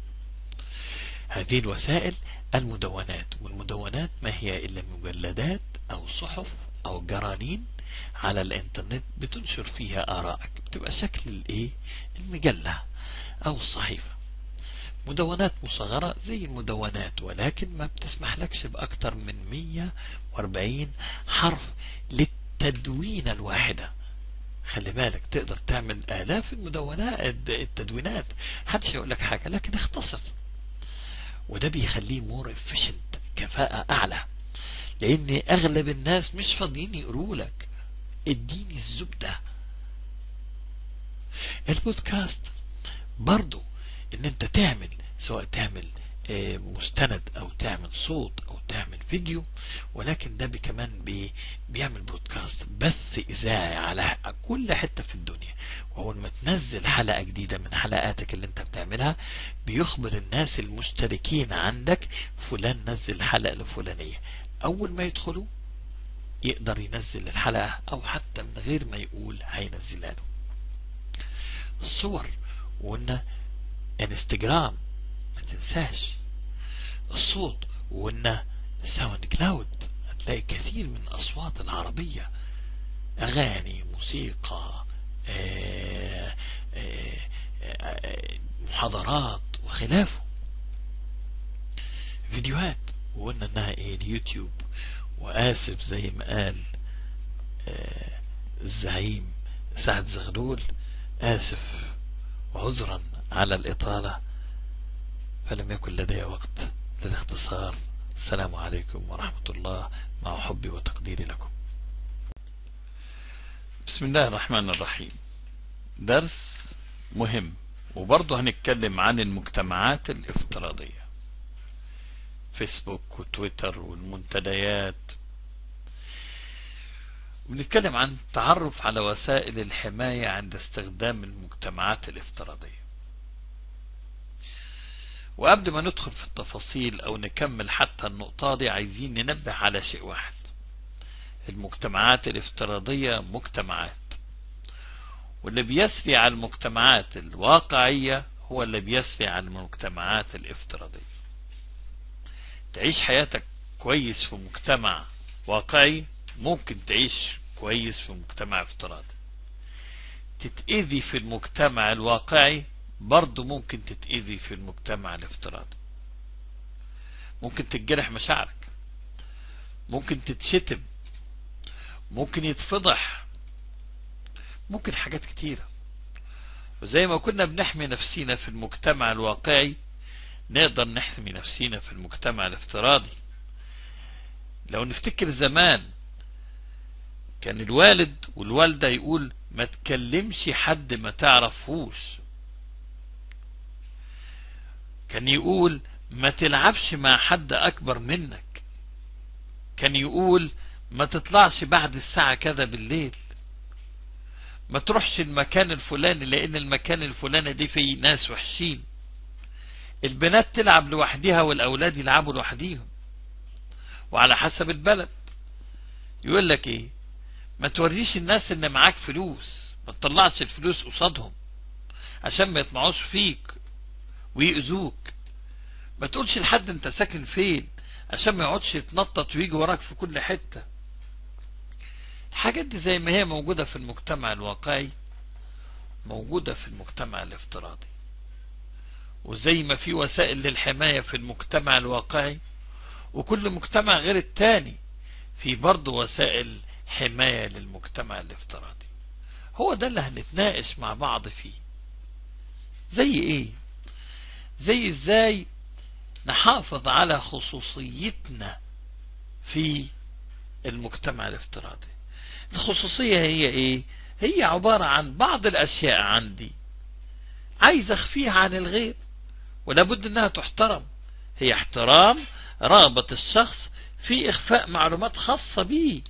Speaker 1: هذه الوسائل المدونات والمدونات ما هي إلا مجلدات أو صحف أو جرانين على الإنترنت بتنشر فيها آرائك بتبقى شكل الإيه المجلة أو الصحيفة مدونات مصغرة زي المدونات ولكن ما بتسمح لكش بأكتر من 140 حرف للتدوينة الواحدة خلي بالك تقدر تعمل آلاف المدونات التدوينات محدش يقول لك حاجة لكن اختصر وده بيخليه مور efficient كفاءة اعلى لان اغلب الناس مش فاضيين يقروا لك اديني الزبدة البودكاست برضو ان انت تعمل سواء تعمل آه، مستند او تعمل صوت او تعمل فيديو ولكن ده بي كمان بي بيعمل بودكاست بث اذاعي على كل حته في الدنيا واول ما تنزل حلقه جديده من حلقاتك اللي انت بتعملها بيخبر الناس المشتركين عندك فلان نزل الحلقه الفلانيه اول ما يدخلوا يقدر ينزل الحلقه او حتى من غير ما يقول هينزلها له الصور وقلنا انستجرام ما تنساش الصوت وقلنا ساوند كلاود هتلاقي كثير من الاصوات العربيه اغاني موسيقى آه، آه، آه، محاضرات وخلافه فيديوهات وقلنا انها ايه اليوتيوب واسف زي ما قال آه، الزعيم سعد زغلول اسف وعذرا على الاطاله فلم يكن لدي وقت للاختصار السلام عليكم ورحمه الله مع حبي وتقديري لكم
Speaker 2: بسم الله الرحمن الرحيم درس مهم وبرضه هنتكلم عن المجتمعات الافتراضية فيسبوك وتويتر والمنتديات ونتكلم عن التعرف على وسائل الحماية عند استخدام المجتمعات الافتراضية وقبل ما ندخل في التفاصيل او نكمل حتى النقطة دي عايزين ننبه على شيء واحد المجتمعات الافتراضية مجتمعات واللي بيسري على المجتمعات الواقعية هو اللي بيسري على المجتمعات الافتراضية تعيش حياتك كويس في مجتمع واقعي ممكن تعيش كويس في مجتمع افتراضي تتأذي في المجتمع الواقعي برضه ممكن تتأذي في المجتمع الافتراضي ممكن تتجرح مشاعرك ممكن تتشتم ممكن يتفضح ممكن حاجات كتيرة وزي ما كنا بنحمي نفسينا في المجتمع الواقعي نقدر نحمي نفسينا في المجتمع الافتراضي لو نفتكر زمان كان الوالد والوالدة يقول ما تكلمش حد ما تعرفهوش كان يقول ما تلعبش مع حد اكبر منك كان يقول ما تطلعش بعد الساعة كذا بالليل ما تروحش المكان الفلاني لان المكان الفلاني دي فيه ناس وحشين البنات تلعب لوحدها والاولاد يلعبوا لوحديهم وعلى حسب البلد يقول لك ايه ما توريش الناس ان معاك فلوس ما تطلعش الفلوس قصادهم عشان ما يطمعوش فيك ويأذوك ما تقولش لحد انت ساكن فين عشان ما يقعدش يتنطط ويجي وراك في كل حتة الحاجات دي زي ما هي موجودة في المجتمع الواقعي موجودة في المجتمع الافتراضي وزي ما في وسائل للحماية في المجتمع الواقعي وكل مجتمع غير التاني في برضه وسائل حماية للمجتمع الافتراضي هو ده اللي هنتناقش مع بعض فيه زي ايه زي ازاي نحافظ على خصوصيتنا في المجتمع الافتراضي الخصوصية هي ايه هي عبارة عن بعض الاشياء عندي عايز اخفيها عن الغير ولابد انها تحترم هي احترام رغبة الشخص في اخفاء معلومات خاصة بيه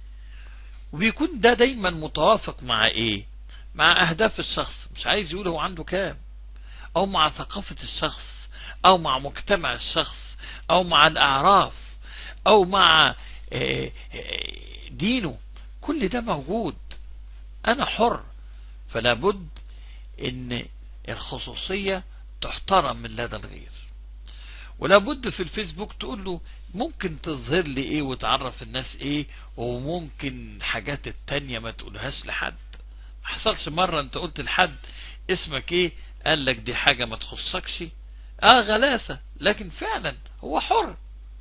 Speaker 2: وبيكون ده دايما متوافق مع ايه مع اهداف الشخص مش عايز يقول هو عنده كام او مع ثقافة الشخص او مع مجتمع الشخص او مع الاعراف او مع آه، آه، دينه كل ده موجود انا حر فلا بد ان الخصوصية تحترم من لدى الغير ولا بد في الفيسبوك تقول له ممكن تظهر لي ايه وتعرف الناس ايه وممكن الحاجات التانية ما تقولهاش لحد ما حصلش مرة انت قلت لحد اسمك ايه قال لك دي حاجة ما تخصكش اه غلاسة لكن فعلا هو حر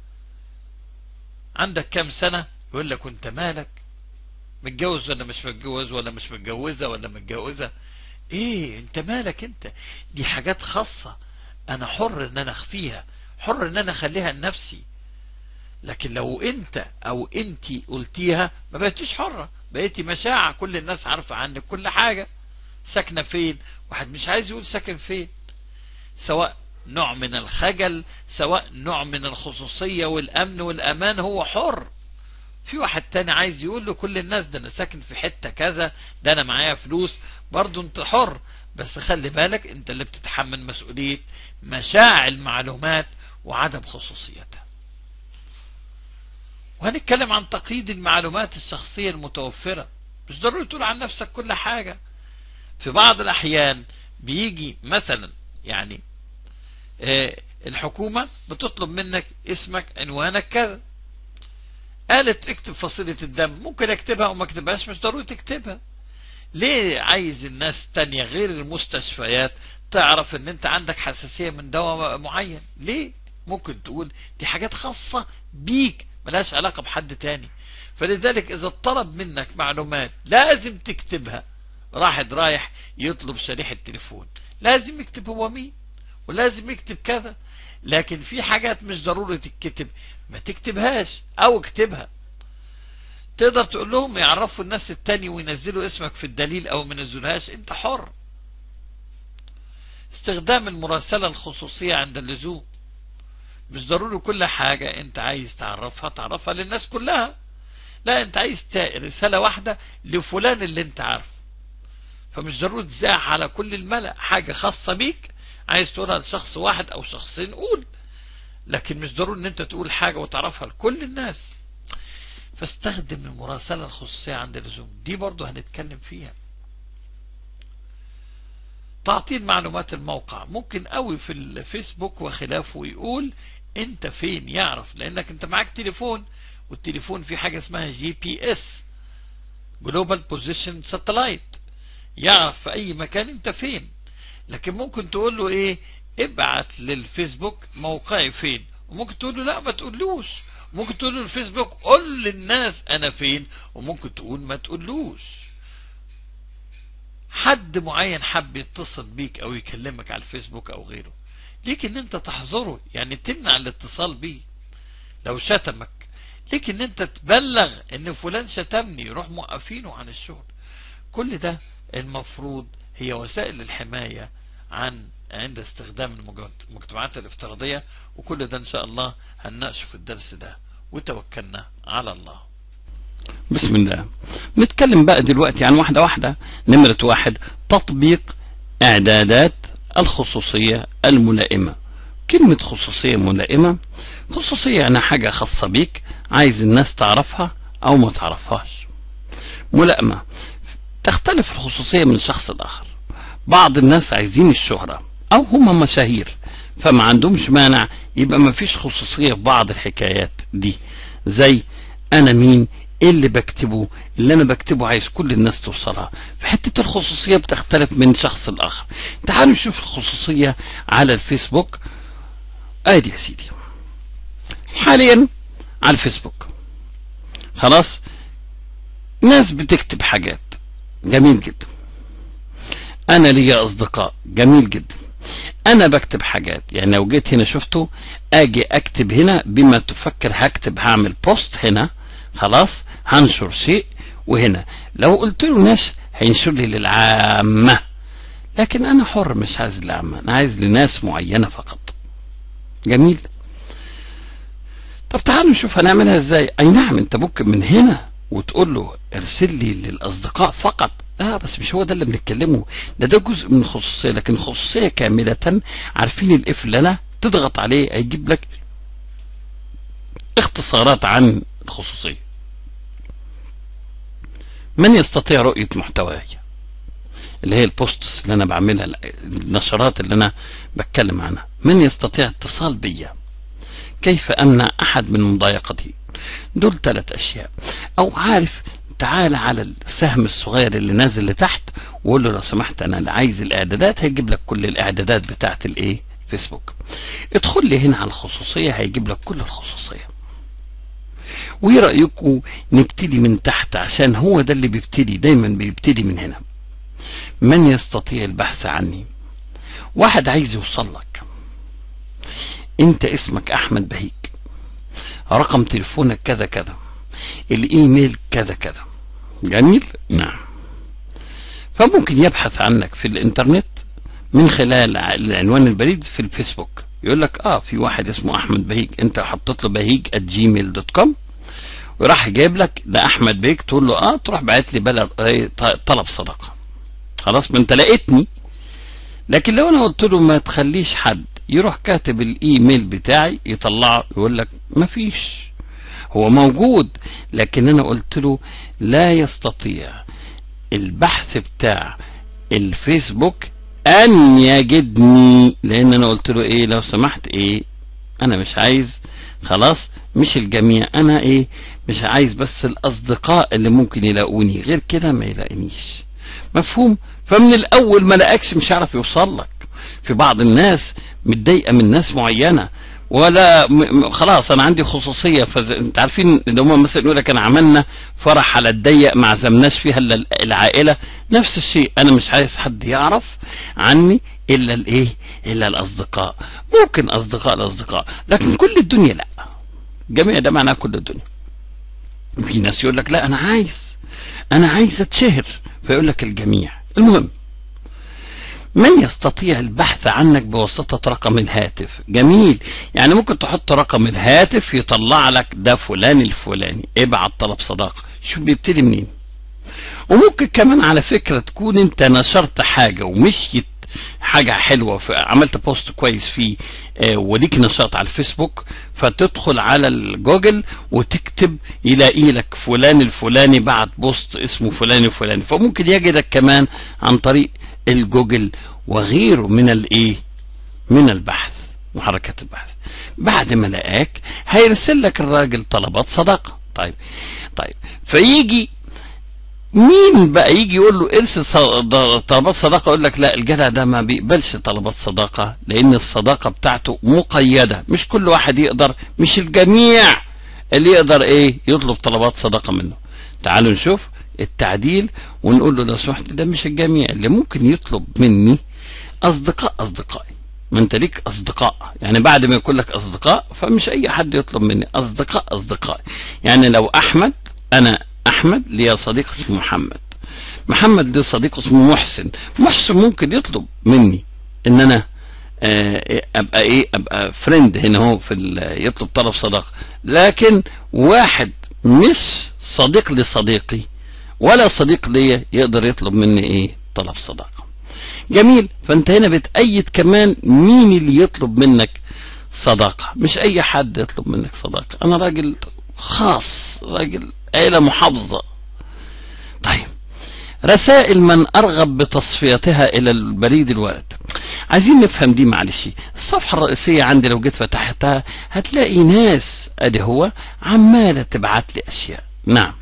Speaker 2: عندك كام سنة يقول لك وانت مالك متجوز ولا مش متجوز ولا مش متجوزة ولا متجوزة ايه انت مالك انت دي حاجات خاصة انا حر ان انا اخفيها حر ان انا اخليها لنفسي لكن لو انت او انت قلتيها ما بقيتيش حرة بقيتي مشاعة كل الناس عارفة عنك كل حاجة ساكنة فين واحد مش عايز يقول ساكن فين سواء نوع من الخجل سواء نوع من الخصوصية والامن والامان هو حر في واحد تاني عايز يقول له كل الناس ده انا ساكن في حتة كذا ده انا معايا فلوس برضو انت حر بس خلي بالك انت اللي بتتحمل مسؤولية مشاع المعلومات وعدم خصوصيتها وهنتكلم عن تقييد المعلومات الشخصية المتوفرة مش ضروري تقول عن نفسك كل حاجة في بعض الأحيان بيجي مثلا يعني آه الحكومة بتطلب منك اسمك عنوانك كذا قالت اكتب فصيلة الدم ممكن اكتبها او ما اكتبهاش مش ضروري تكتبها ليه عايز الناس تانية غير المستشفيات تعرف ان انت عندك حساسية من دواء معين ليه ممكن تقول دي حاجات خاصة بيك ملهاش علاقة بحد تاني فلذلك اذا طلب منك معلومات لازم تكتبها راحد رايح يطلب شريحة تليفون لازم يكتب هو مين ولازم يكتب كذا لكن في حاجات مش ضروري تتكتب ما تكتبهاش او اكتبها تقدر تقول لهم يعرفوا الناس التاني وينزلوا اسمك في الدليل او ما ينزلوهاش انت حر استخدام المراسلة الخصوصية عند اللزوم مش ضروري كل حاجة انت عايز تعرفها تعرفها للناس كلها لا انت عايز رسالة واحدة لفلان اللي انت عارفه فمش ضروري تذاع على كل الملأ حاجة خاصة بيك عايز تقولها لشخص واحد او شخصين قول لكن مش ضروري ان انت تقول حاجة وتعرفها لكل الناس فاستخدم المراسلة الخصوصية عند اللزوم دي برضو هنتكلم فيها تعطيل معلومات الموقع ممكن قوي في الفيسبوك وخلافه يقول انت فين يعرف لانك انت معاك تليفون والتليفون فيه حاجة اسمها جي بي اس جلوبال بوزيشن ساتلايت يعرف في اي مكان انت فين لكن ممكن تقول له ايه ابعت للفيسبوك موقعي فين وممكن تقول له لا ما تقولوش ممكن تقول له الفيسبوك قول للناس انا فين وممكن تقول ما تقولوش حد معين حب يتصل بيك او يكلمك على الفيسبوك او غيره ليك ان انت تحظره يعني تمنع الاتصال بيه لو شتمك ليك ان انت تبلغ ان فلان شتمني يروح موقفينه عن الشغل كل ده المفروض هي وسائل الحماية عن عند استخدام المجتمعات الافتراضية وكل ده ان شاء الله هنناقشه في الدرس ده وتوكلنا على الله
Speaker 3: بسم الله نتكلم بقى دلوقتي عن واحدة واحدة نمرة واحد تطبيق اعدادات الخصوصية الملائمة كلمة خصوصية ملائمة خصوصية يعني حاجة خاصة بيك عايز الناس تعرفها او ما تعرفهاش ملائمة تختلف الخصوصية من شخص لآخر بعض الناس عايزين الشهرة او هم مشاهير فما عندهمش مانع يبقى ما فيش خصوصية في بعض الحكايات دي زي انا مين ايه اللي بكتبه اللي انا بكتبه عايز كل الناس توصلها في حتة الخصوصية بتختلف من شخص لاخر تعالوا نشوف الخصوصية على الفيسبوك ادي يا سيدي حاليا على الفيسبوك خلاص ناس بتكتب حاجات جميل جدا انا ليا اصدقاء جميل جدا انا بكتب حاجات يعني لو جيت هنا شفته اجي اكتب هنا بما تفكر هكتب هعمل بوست هنا خلاص هنشر شيء وهنا لو قلت له ناس هينشر لي للعامة لكن انا حر مش عايز للعامة انا عايز لناس معينة فقط جميل طب تعالوا نشوف هنعملها ازاي اي نعم انت ممكن من هنا وتقول له ارسل لي للاصدقاء فقط لا بس مش هو ده اللي بنتكلمه ده ده جزء من الخصوصيه لكن الخصوصيه كامله عارفين الاف اللي انا تضغط عليه هيجيب لك اختصارات عن الخصوصيه من يستطيع رؤيه محتواي اللي هي البوستس اللي انا بعملها النشرات اللي انا بتكلم عنها من يستطيع اتصال بيا كيف امنع احد من مضايقتي دول ثلاث اشياء او عارف تعال على السهم الصغير اللي نازل لتحت وقول له لو سمحت انا اللي عايز الاعدادات هيجيب لك كل الاعدادات بتاعت الايه فيسبوك ادخل لي هنا على الخصوصيه هيجيب لك كل الخصوصيه وايه رايكم نبتدي من تحت عشان هو ده اللي بيبتدي دايما بيبتدي من هنا من يستطيع البحث عني واحد عايز يوصل لك انت اسمك احمد بهيج رقم تليفونك كذا كذا الايميل كذا كذا جميل نعم فممكن يبحث عنك في الانترنت من خلال العنوان البريد في الفيسبوك يقول لك اه في واحد اسمه احمد بهيج انت حطيت له بهيج جيميل دوت كوم وراح جايب لك ده احمد بهيج تقول له اه تروح باعت لي بلد طلب صداقه خلاص ما انت لقيتني لكن لو انا قلت له ما تخليش حد يروح كاتب الايميل بتاعي يطلعه يقول لك ما فيش هو موجود لكن انا قلت له لا يستطيع البحث بتاع الفيسبوك ان يجدني لان انا قلت له ايه لو سمحت ايه انا مش عايز خلاص مش الجميع انا ايه مش عايز بس الاصدقاء اللي ممكن يلاقوني غير كده ما يلاقينيش مفهوم فمن الاول ما لقاكش مش هيعرف يوصل لك في بعض الناس متضايقه من ناس معينه ولا م- خلاص انا عندي خصوصيه فانت عارفين ان هم مثلا يقول لك انا عملنا فرح على الضيق ما عزمناش فيها الا العائله نفس الشيء انا مش عايز حد يعرف عني الا الايه الا الاصدقاء ممكن اصدقاء الاصدقاء لكن كل الدنيا لا جميع ده معناه كل الدنيا في ناس يقول لك لا انا عايز انا عايز اتشهر فيقول لك الجميع المهم من يستطيع البحث عنك بواسطة رقم الهاتف جميل يعني ممكن تحط رقم الهاتف يطلع لك ده فلان الفلاني ابعت طلب صداقة شوف بيبتدي منين وممكن كمان على فكرة تكون انت نشرت حاجة ومشيت حاجة حلوة عملت بوست كويس فيه آه وليك نشاط على الفيسبوك فتدخل على الجوجل وتكتب يلاقي لك فلان الفلاني بعت بوست اسمه فلان الفلاني فممكن يجدك كمان عن طريق الجوجل وغيره من الايه من البحث محركات البحث بعد ما لقاك هيرسل لك الراجل طلبات صداقة طيب طيب فيجي مين بقى يجي يقول له ارسل طلبات صداقه يقول لك لا الجدع ده ما بيقبلش طلبات صداقه لان الصداقه بتاعته مقيده مش كل واحد يقدر مش الجميع اللي يقدر ايه يطلب طلبات صداقه منه تعالوا نشوف التعديل ونقول له لو سمحت ده مش الجميع اللي ممكن يطلب مني اصدقاء اصدقائي ما انت ليك اصدقاء يعني بعد ما يكون لك اصدقاء فمش اي حد يطلب مني اصدقاء اصدقائي يعني لو احمد انا احمد ليا صديق اسمه محمد محمد ليه صديق اسمه محسن محسن ممكن يطلب مني ان انا ابقى ايه ابقى فريند هنا هو في يطلب طلب صداقه لكن واحد مش صديق لصديقي ولا صديق ليا يقدر يطلب مني ايه طلب صداقه جميل فانت هنا بتأيد كمان مين اللي يطلب منك صداقه مش اي حد يطلب منك صداقه انا راجل خاص راجل عيلة محافظة طيب رسائل من أرغب بتصفيتها إلى البريد الوارد عايزين نفهم دي معلش الصفحة الرئيسية عندي لو جيت فتحتها هتلاقي ناس ادي هو عمالة تبعت لي أشياء نعم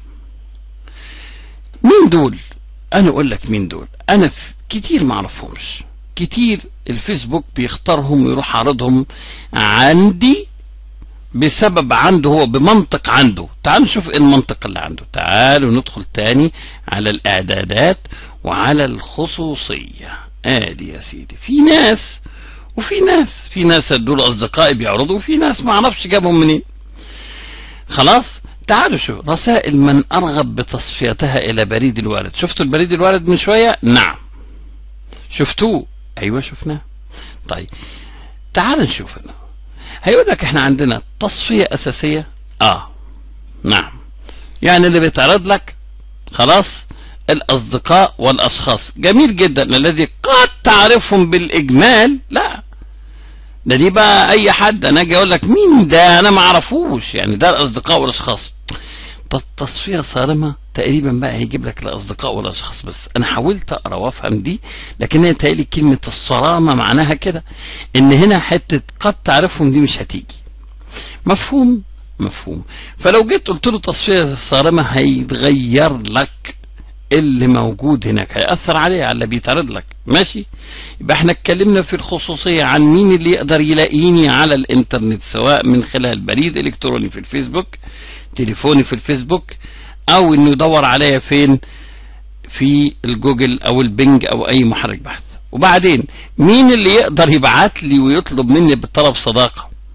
Speaker 3: مين دول أنا أقول لك مين دول أنا كتير معرفهمش كتير الفيسبوك بيختارهم ويروح عارضهم عندي بسبب عنده هو بمنطق عنده تعالوا نشوف ايه المنطق اللي عنده تعالوا ندخل تاني على الاعدادات وعلى الخصوصية ادي يا سيدي في ناس وفي ناس في ناس دول اصدقائي بيعرضوا وفي ناس ما اعرفش جابهم منين خلاص تعالوا شوف رسائل من ارغب بتصفيتها الى بريد الوارد شفتوا البريد الوارد من شوية نعم شفتوه ايوه شفناه طيب تعال نشوف هنا هيقول لك احنا عندنا تصفية اساسية اه نعم يعني اللي بيتعرض لك خلاص الاصدقاء والاشخاص جميل جدا الذي قد تعرفهم بالاجمال لا ده دي بقى اي حد انا اجي اقول لك مين ده انا ما اعرفوش يعني ده الاصدقاء والاشخاص تصفية صارمة تقريبا بقى هيجيب لك الاصدقاء والاشخاص بس انا حاولت اقرا وافهم دي لكن هي تقالي كلمة الصرامة معناها كده ان هنا حتة قد تعرفهم دي مش هتيجي مفهوم مفهوم فلو جيت قلت له تصفية صارمة هيتغير لك اللي موجود هناك هيأثر عليه على اللي بيتعرض لك ماشي يبقى احنا اتكلمنا في الخصوصية عن مين اللي يقدر يلاقيني على الانترنت سواء من خلال بريد الكتروني في الفيسبوك تليفوني في الفيسبوك او انه يدور عليا فين في الجوجل او البنج او اي محرك بحث وبعدين مين اللي يقدر يبعت لي ويطلب مني بالطلب صداقة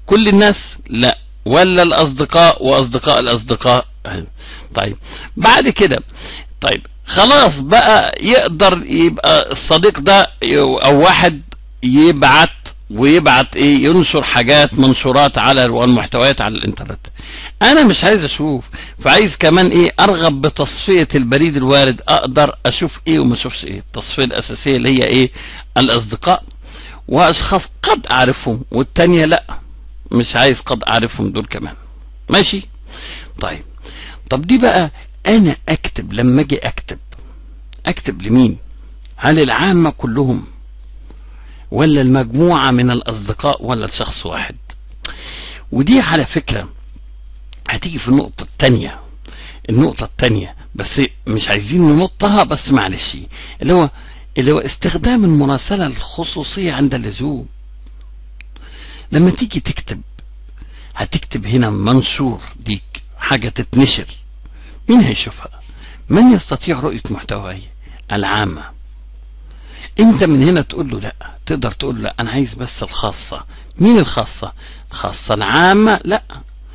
Speaker 3: كل الناس لا ولا الاصدقاء واصدقاء الاصدقاء طيب بعد كده طيب خلاص بقى يقدر يبقى الصديق ده او واحد يبعت ويبعت ايه ينشر حاجات منشورات على والمحتويات على الانترنت انا مش عايز اشوف فعايز كمان ايه ارغب بتصفية البريد الوارد اقدر اشوف ايه وما اشوفش ايه التصفية الاساسية اللي هي ايه الاصدقاء واشخاص قد اعرفهم والتانية لا مش عايز قد اعرفهم دول كمان ماشي طيب طب دي بقى انا اكتب لما اجي اكتب اكتب لمين هل العامة كلهم ولا المجموعة من الاصدقاء ولا الشخص واحد ودي على فكرة هتيجي في النقطة التانية النقطة التانية بس مش عايزين ننطها بس معلش اللي هو اللي هو استخدام المراسلة الخصوصية عند اللزوم لما تيجي تكتب هتكتب هنا منشور ليك حاجة تتنشر مين هيشوفها من يستطيع رؤية محتواي العامة انت من هنا تقول له لا تقدر تقول له لا انا عايز بس الخاصة مين الخاصة الخاصة العامة لا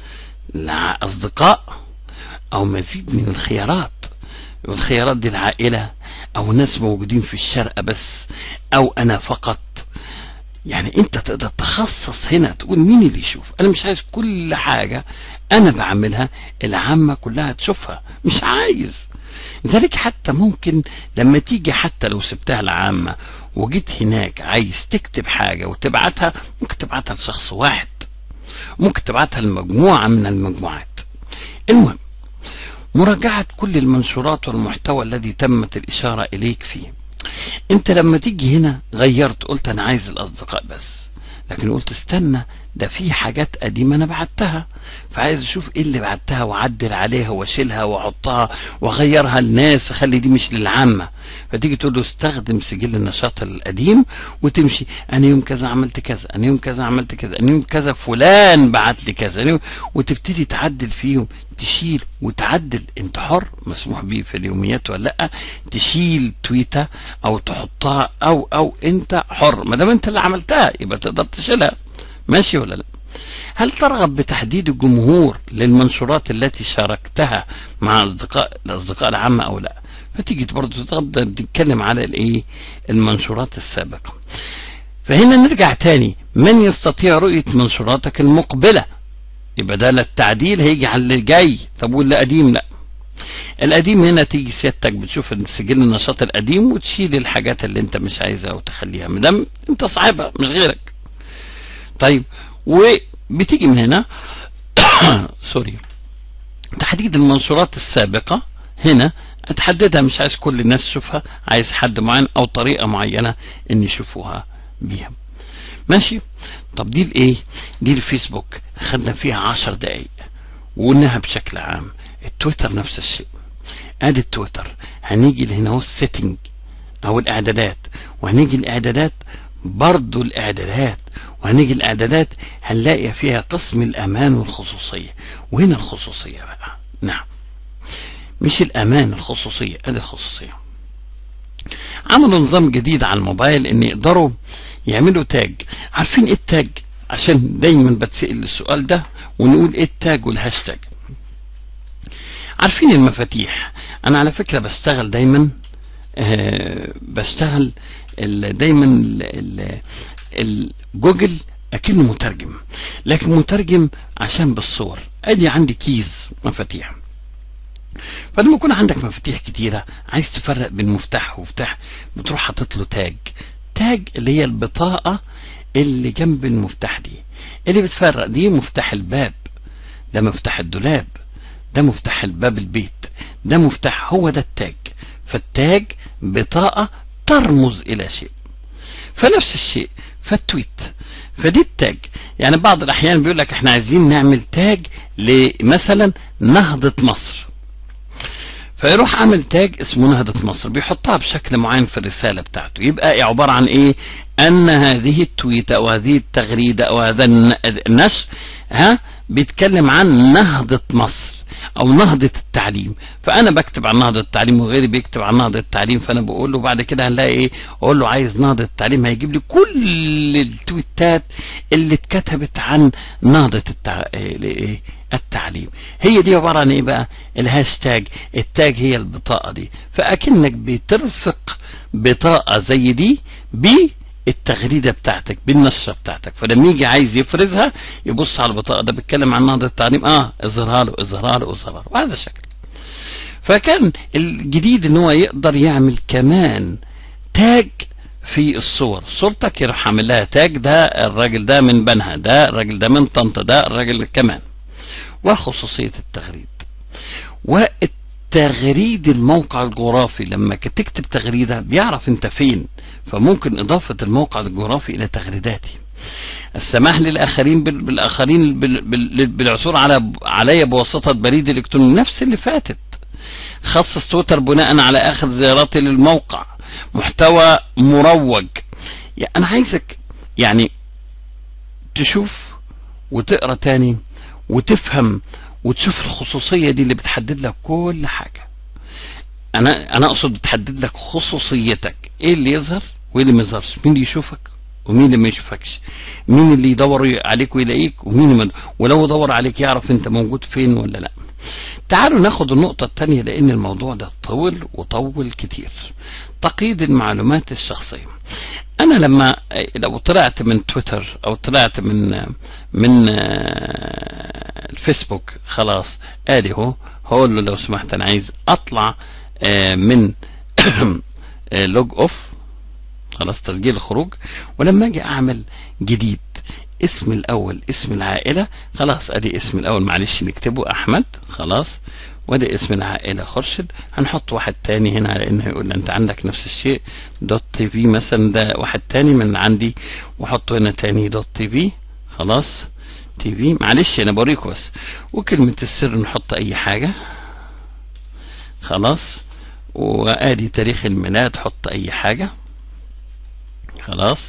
Speaker 3: لا اصدقاء او مزيد من الخيارات والخيارات دي العائلة او ناس موجودين في الشرق بس او انا فقط يعني انت تقدر تخصص هنا تقول مين اللي يشوف انا مش عايز كل حاجة انا بعملها العامة كلها تشوفها مش عايز لذلك حتى ممكن لما تيجي حتى لو سبتها العامة وجيت هناك عايز تكتب حاجة وتبعتها ممكن تبعتها لشخص واحد ممكن تبعتها لمجموعة من المجموعات المهم مراجعة كل المنشورات والمحتوى الذي تمت الإشارة إليك فيه انت لما تيجي هنا غيرت قلت انا عايز الاصدقاء بس لكن قلت استنى ده في حاجات قديمه انا بعتها فعايز اشوف ايه اللي بعتها واعدل عليها واشيلها واحطها واغيرها لناس اخلي دي مش للعامه فتيجي تقول له استخدم سجل النشاط القديم وتمشي انا يوم كذا عملت كذا انا يوم كذا عملت كذا انا يوم كذا فلان بعت لي كذا أنا يوم وتبتدي تعدل فيهم تشيل وتعدل انت حر مسموح بيه في اليوميات ولا لا تشيل تويته او تحطها او او انت حر ما دام انت اللي عملتها يبقى تقدر تشيلها ماشي ولا لا هل ترغب بتحديد الجمهور للمنشورات التي شاركتها مع اصدقاء الاصدقاء العامه او لا فتيجي برضه تبدا تتكلم على الايه المنشورات السابقه فهنا نرجع تاني من يستطيع رؤيه منشوراتك المقبله يبقى ده للتعديل هيجي على اللي جاي طب واللي قديم لا القديم هنا تيجي سيادتك بتشوف سجل النشاط القديم وتشيل الحاجات اللي انت مش عايزها وتخليها مدام انت صاحبها مش غيرك طيب وبتيجي من هنا سوري تحديد المنشورات السابقة هنا تحددها مش عايز كل الناس تشوفها عايز حد معين او طريقة معينة ان يشوفوها بيها ماشي طب دي الايه دي الفيسبوك خدنا فيها عشر دقايق وقلناها بشكل عام التويتر نفس الشيء ادي التويتر هنيجي لهنا اهو السيتنج او الاعدادات وهنيجي الاعدادات برضو الاعدادات وهنيجي الاعدادات هنلاقي فيها قسم الامان والخصوصية وهنا الخصوصية بقى نعم مش الامان الخصوصية ادي الخصوصية عملوا نظام جديد على الموبايل ان يقدروا يعملوا تاج عارفين ايه التاج عشان دايما بتسأل السؤال ده ونقول ايه التاج والهاشتاج عارفين المفاتيح انا على فكرة بشتغل دايما آه بشتغل ال دايما ال ال الجوجل اكنه مترجم لكن مترجم عشان بالصور ادي عندي كيز مفاتيح فلما يكون عندك مفاتيح كتيرة عايز تفرق بين مفتاح ومفتاح بتروح حاطط له تاج تاج اللي هي البطاقة اللي جنب المفتاح دي اللي بتفرق دي مفتاح الباب ده مفتاح الدولاب ده مفتاح الباب البيت ده مفتاح هو ده التاج فالتاج بطاقة ترمز إلى شيء فنفس الشيء فالتويت فدي التاج يعني بعض الأحيان بيقول لك احنا عايزين نعمل تاج لمثلا نهضة مصر فيروح عامل تاج اسمه نهضة مصر بيحطها بشكل معين في الرسالة بتاعته يبقى عبارة عن ايه ان هذه التويتة او هذه التغريدة او هذا النشر ها بيتكلم عن نهضة مصر او نهضة التعليم فانا بكتب عن نهضة التعليم وغيري بيكتب عن نهضة التعليم فانا بقول له بعد كده هنلاقي ايه اقول له عايز نهضة التعليم هيجيب لي كل التويتات اللي اتكتبت عن نهضة التع... إيه؟ التعليم هي دي عبارة عن ايه بقى الهاشتاج التاج هي البطاقة دي فاكنك بترفق بطاقة زي دي بالتغريدة بتاعتك بالنشرة بتاعتك فلما يجي عايز يفرزها يبص على البطاقة ده بيتكلم عن نهضة التعليم اه اظهرها له اظهرها له اظهرها له وهذا شكل فكان الجديد ان هو يقدر يعمل كمان تاج في الصور صورتك يروح عامل لها تاج ده الراجل ده من بنها ده الراجل ده من طنطا ده الراجل كمان وخصوصية التغريد والتغريد الموقع الجغرافي لما تكتب تغريدة بيعرف انت فين فممكن اضافة الموقع الجغرافي الى تغريداتي السماح للاخرين بال- بالاخرين بال- بال- بالعثور على علي بواسطة بريد الكتروني نفس اللي فاتت خصص تويتر بناء على اخر زياراتي للموقع محتوى مروج يعني انا عايزك يعني تشوف وتقرا تاني وتفهم وتشوف الخصوصية دي اللي بتحدد لك كل حاجة انا انا اقصد بتحدد لك خصوصيتك ايه اللي يظهر وايه اللي ما يظهرش مين اللي يشوفك ومين اللي ما يشوفكش مين اللي يدور عليك ويلاقيك ومين اللي ما ولو دور عليك يعرف انت موجود فين ولا لا تعالوا ناخد النقطة التانية لأن الموضوع ده طول وطول كتير تقييد المعلومات الشخصية أنا لما لو طلعت من تويتر أو طلعت من من آه، الفيسبوك خلاص آدي هو هقول له لو سمحت أنا عايز أطلع آه، من لوج أوف خلاص تسجيل الخروج ولما أجي أعمل جديد اسم الاول اسم العائله خلاص ادي اسم الاول معلش نكتبه احمد خلاص وادي اسم العائله خرشد هنحط واحد تاني هنا على انه يقول لي انت عندك نفس الشيء دوت تي في مثلا ده واحد تاني من عندي واحطه هنا تاني دوت تي في خلاص تي في معلش انا بوريكم بس وكلمه السر نحط اي حاجه خلاص وادي تاريخ الميلاد حط اي حاجه خلاص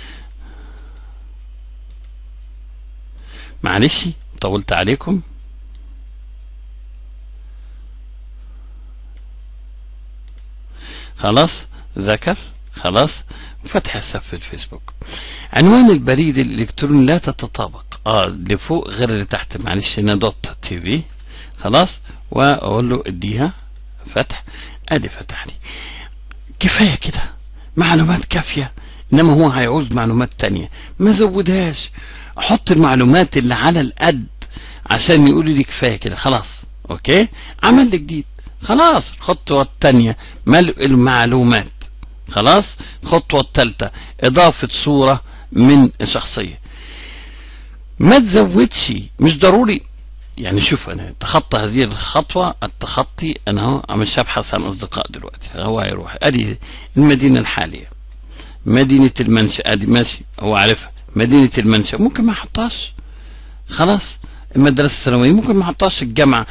Speaker 3: معلش طولت عليكم خلاص ذكر خلاص فتح حساب في الفيسبوك عنوان البريد الالكتروني لا تتطابق اه اللي فوق غير اللي تحت معلش هنا دوت تي في خلاص واقول له اديها فتح ادي فتح لي كفايه كده معلومات كافيه انما هو هيعوز معلومات تانية ما زودهاش احط المعلومات اللي على القد عشان يقولوا لي كفايه كده خلاص اوكي عمل لي جديد خلاص الخطوه الثانيه ملء المعلومات خلاص الخطوه الثالثه اضافه صوره من شخصيه ما تزودش مش ضروري يعني شوف انا تخطى هذه الخطوه التخطي انا اهو مش هبحث عن اصدقاء دلوقتي هو هيروح ادي المدينه الحاليه مدينه المنشا ادي ماشي هو عارفها مدينه المنشا ممكن ما احطهاش خلاص المدرسه الثانويه ممكن ما احطهاش الجامعه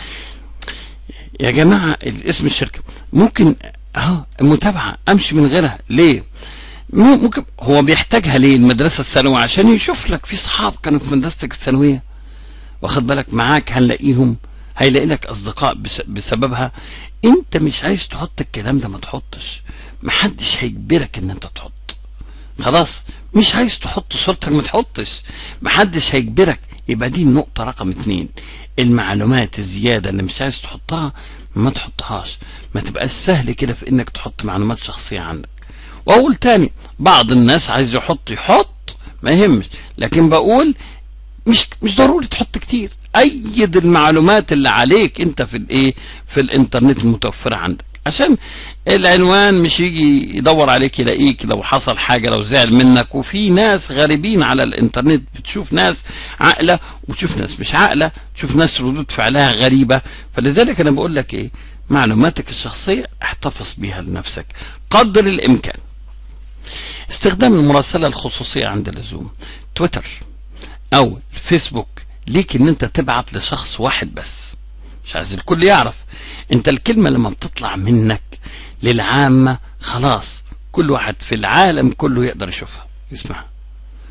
Speaker 3: يا جماعه الاسم الشركه ممكن اه المتابعه امشي من غيرها ليه م- ممكن هو بيحتاجها ليه المدرسه الثانويه عشان يشوف لك في صحاب كانوا في مدرستك الثانويه واخد بالك معاك هنلاقيهم هيلاقي لك اصدقاء بس بسببها انت مش عايز تحط الكلام ده ما تحطش محدش هيجبرك ان انت تحط خلاص مش عايز تحط صورتك ما تحطش محدش هيجبرك يبقى دي النقطة رقم اتنين المعلومات الزيادة اللي مش عايز تحطها ما تحطهاش ما تبقاش سهل كده في انك تحط معلومات شخصية عندك واقول تاني بعض الناس عايز يحط يحط ما يهمش لكن بقول مش مش ضروري تحط كتير ايد المعلومات اللي عليك انت في الايه في الانترنت المتوفره عندك عشان العنوان مش يجي يدور عليك يلاقيك لو حصل حاجه لو زعل منك وفي ناس غريبين على الانترنت بتشوف ناس عاقله وتشوف ناس مش عاقله تشوف ناس ردود فعلها غريبه فلذلك انا بقول لك ايه معلوماتك الشخصيه احتفظ بيها لنفسك قدر الامكان استخدام المراسله الخصوصيه عند اللزوم تويتر او الفيسبوك ليك ان انت تبعت لشخص واحد بس مش عايز الكل يعرف انت الكلمة لما بتطلع منك للعامة خلاص كل واحد في العالم كله يقدر يشوفها يسمعها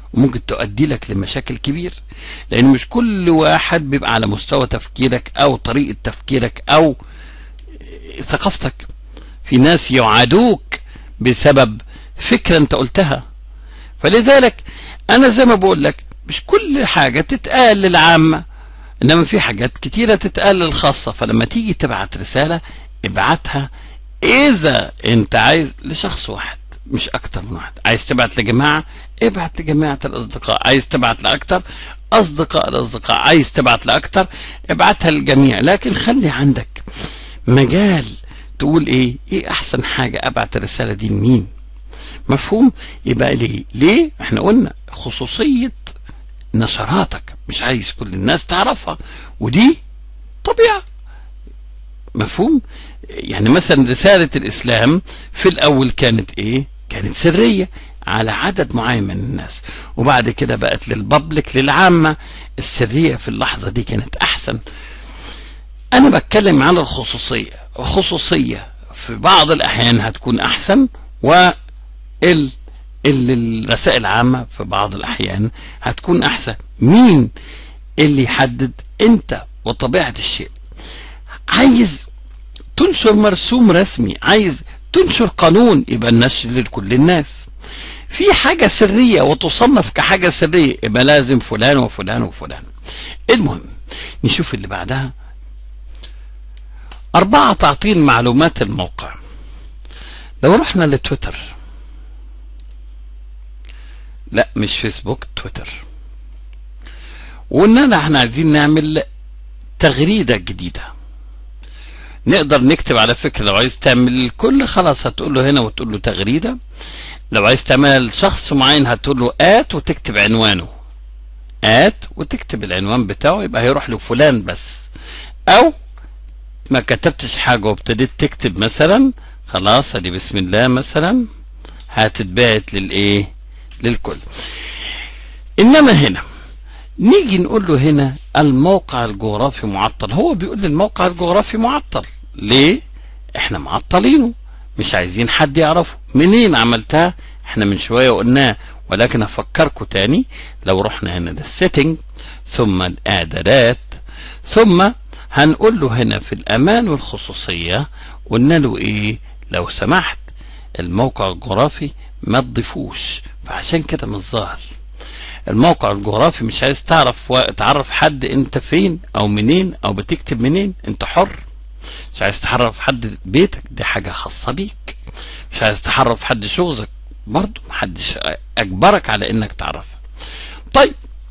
Speaker 3: وممكن تؤدي لك لمشاكل كبير لان مش كل واحد بيبقى على مستوى تفكيرك او طريقة تفكيرك او ثقافتك في ناس يعادوك بسبب فكرة انت قلتها فلذلك انا زي ما بقول لك مش كل حاجة تتقال للعامة انما في حاجات كتيرة تتقال للخاصة فلما تيجي تبعت رسالة ابعتها اذا انت عايز لشخص واحد مش اكتر من واحد عايز تبعت لجماعة ابعت لجماعة الاصدقاء عايز تبعت لاكتر اصدقاء الاصدقاء عايز تبعت لاكتر ابعتها للجميع لكن خلي عندك مجال تقول ايه ايه احسن حاجة ابعت الرسالة دي لمين مفهوم يبقى ليه ليه احنا قلنا خصوصية نشراتك مش عايز كل الناس تعرفها ودي طبيعة مفهوم يعني مثلا رسالة الإسلام في الأول كانت إيه كانت سرية على عدد معين من الناس وبعد كده بقت للببليك للعامة السرية في اللحظة دي كانت أحسن أنا بتكلم على الخصوصية الخصوصية في بعض الأحيان هتكون أحسن و ال الرسائل العامة في بعض الأحيان هتكون أحسن مين اللي يحدد أنت وطبيعة الشيء عايز تنشر مرسوم رسمي عايز تنشر قانون يبقى النشر لكل الناس في حاجة سرية وتصنف كحاجة سرية يبقى لازم فلان وفلان وفلان المهم نشوف اللي بعدها أربعة تعطيل معلومات الموقع لو رحنا لتويتر لا مش فيسبوك تويتر وقلنا احنا عايزين نعمل تغريدة جديدة نقدر نكتب على فكرة لو عايز تعمل الكل خلاص هتقول له هنا وتقول له تغريدة لو عايز تعمل شخص معين هتقول له آت وتكتب عنوانه آت وتكتب العنوان بتاعه يبقى هيروح لفلان بس أو ما كتبتش حاجة وابتديت تكتب مثلا خلاص ادي بسم الله مثلا هتتبعت للايه للكل انما هنا نيجي نقول له هنا الموقع الجغرافي معطل هو بيقول لي الموقع الجغرافي معطل ليه احنا معطلينه مش عايزين حد يعرفه منين عملتها احنا من شوية قلناه ولكن هفكركم تاني لو رحنا هنا للسيتنج ثم الاعدادات ثم هنقول له هنا في الامان والخصوصية قلنا له ايه لو سمحت الموقع الجغرافي ما تضيفوش فعشان كده مش ظاهر الموقع الجغرافي مش عايز تعرف و... تعرف حد انت فين او منين او بتكتب منين انت حر مش عايز تعرف حد بيتك دي حاجة خاصة بيك مش عايز تعرف حد شغلك برضه محدش اجبرك على انك تعرفها طيب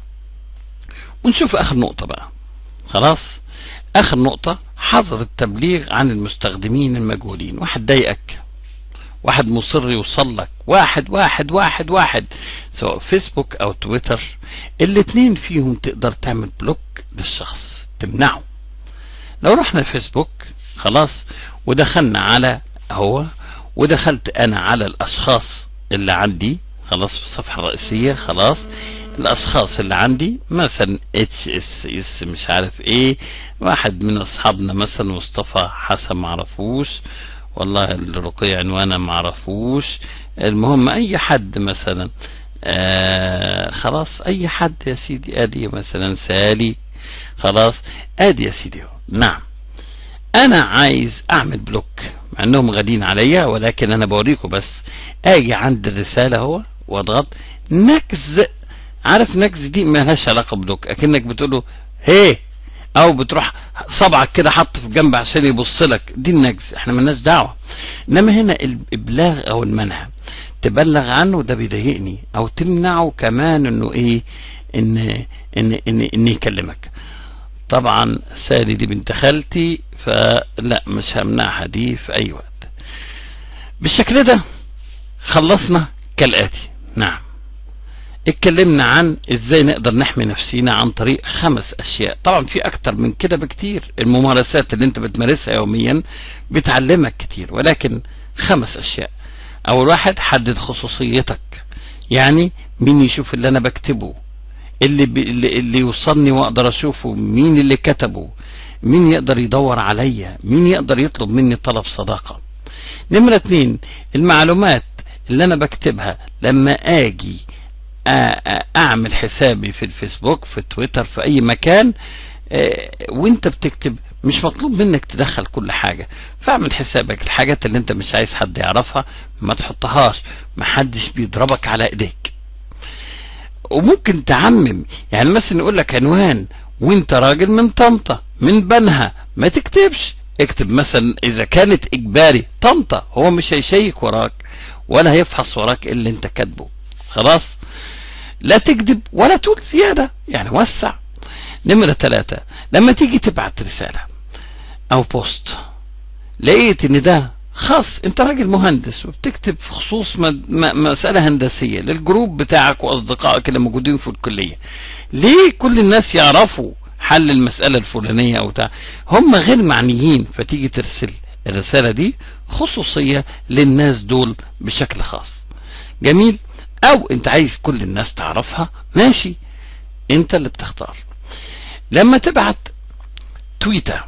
Speaker 3: ونشوف اخر نقطة بقى خلاص اخر نقطة حظر التبليغ عن المستخدمين المجهولين واحد ضايقك واحد مصر يوصل لك واحد واحد واحد واحد سواء فيسبوك او تويتر الاتنين فيهم تقدر تعمل بلوك للشخص تمنعه لو رحنا الفيسبوك خلاص ودخلنا على هو ودخلت انا على الاشخاص اللي عندي خلاص في الصفحة الرئيسية خلاص الاشخاص اللي عندي مثلا اتش اس اس مش عارف ايه واحد من اصحابنا مثلا مصطفى حسن معرفوش والله الرقية عنوانه معرفوش المهم اي حد مثلا آه خلاص اي حد يا سيدي ادي مثلا سالي خلاص ادي يا سيدي هو. نعم انا عايز اعمل بلوك مع انهم غادين عليا ولكن انا بوريكم بس اجي عند الرسالة هو واضغط نكز عارف نكز دي ما لهاش علاقة بلوك اكنك بتقوله هي او بتروح صبعك كده حط في جنب عشان يبص لك دي النجز احنا ملناش دعوه انما هنا الابلاغ او المنهى تبلغ عنه ده بيضايقني او تمنعه كمان انه ايه ان ان ان, إن يكلمك طبعا سالي دي بنت خالتي فلا مش همنعها دي في اي وقت بالشكل ده خلصنا كالاتي نعم اتكلمنا عن ازاي نقدر نحمي نفسينا عن طريق خمس اشياء طبعا في اكتر من كده بكتير الممارسات اللي انت بتمارسها يوميا بتعلمك كتير ولكن خمس اشياء اول واحد حدد خصوصيتك يعني مين يشوف اللي انا بكتبه اللي, ب... اللي, اللي يوصلني واقدر اشوفه مين اللي كتبه مين يقدر يدور عليا مين يقدر يطلب مني طلب صداقة نمرة اتنين المعلومات اللي انا بكتبها لما اجي اعمل حسابي في الفيسبوك في تويتر في اي مكان وانت بتكتب مش مطلوب منك تدخل كل حاجة فاعمل حسابك الحاجات اللي انت مش عايز حد يعرفها ما تحطهاش محدش بيضربك على ايديك وممكن تعمم يعني مثلا يقول لك عنوان وانت راجل من طنطا من بنها ما تكتبش اكتب مثلا اذا كانت اجباري طنطا هو مش هيشيك وراك ولا هيفحص وراك اللي انت كاتبه خلاص لا تكذب ولا تقول زيادة يعني وسع نمرة ثلاثة لما تيجي تبعت رسالة او بوست لقيت ان ده خاص انت راجل مهندس وبتكتب في خصوص م- م- مسألة هندسية للجروب بتاعك واصدقائك اللي موجودين في الكلية ليه كل الناس يعرفوا حل المسألة الفلانية او بتاع هم غير معنيين فتيجي ترسل الرسالة دي خصوصية للناس دول بشكل خاص جميل او انت عايز كل الناس تعرفها ماشي انت اللي بتختار لما تبعت تويتر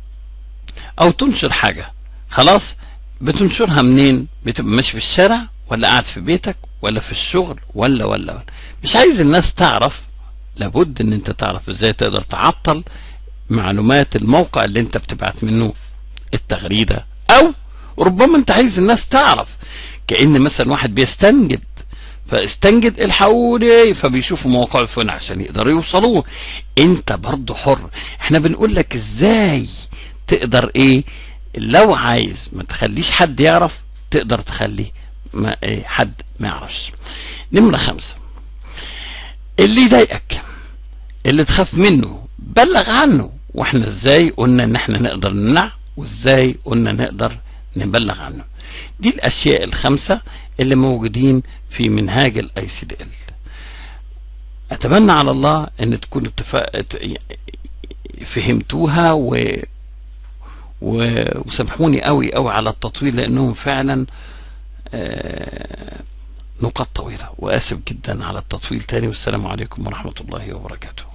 Speaker 3: او تنشر حاجة خلاص بتنشرها منين بتبقى ماشي في الشارع ولا قاعد في بيتك ولا في الشغل ولا ولا, ولا. مش عايز الناس تعرف لابد ان انت تعرف ازاي تقدر تعطل معلومات الموقع اللي انت بتبعت منه التغريدة او ربما انت عايز الناس تعرف كأن مثلا واحد بيستنجد فاستنجد الحقوني فبيشوفوا موقع فين عشان يقدروا يوصلوه انت برضه حر احنا بنقول لك ازاي تقدر ايه لو عايز ما تخليش حد يعرف تقدر تخلي ما ايه حد ما يعرفش نمرة خمسة اللي يضايقك اللي تخاف منه بلغ عنه واحنا ازاي قلنا ان احنا نقدر نمنع وازاي قلنا نقدر نبلغ عنه دي الاشياء الخمسة اللي موجودين في منهاج الاي سي دي ال اتمنى على الله ان تكونوا اتفاق فهمتوها و و- وسامحوني قوي قوي على التطويل لانهم فعلا آه، نقاط طويلة واسف جدا على التطويل تاني والسلام عليكم ورحمة الله وبركاته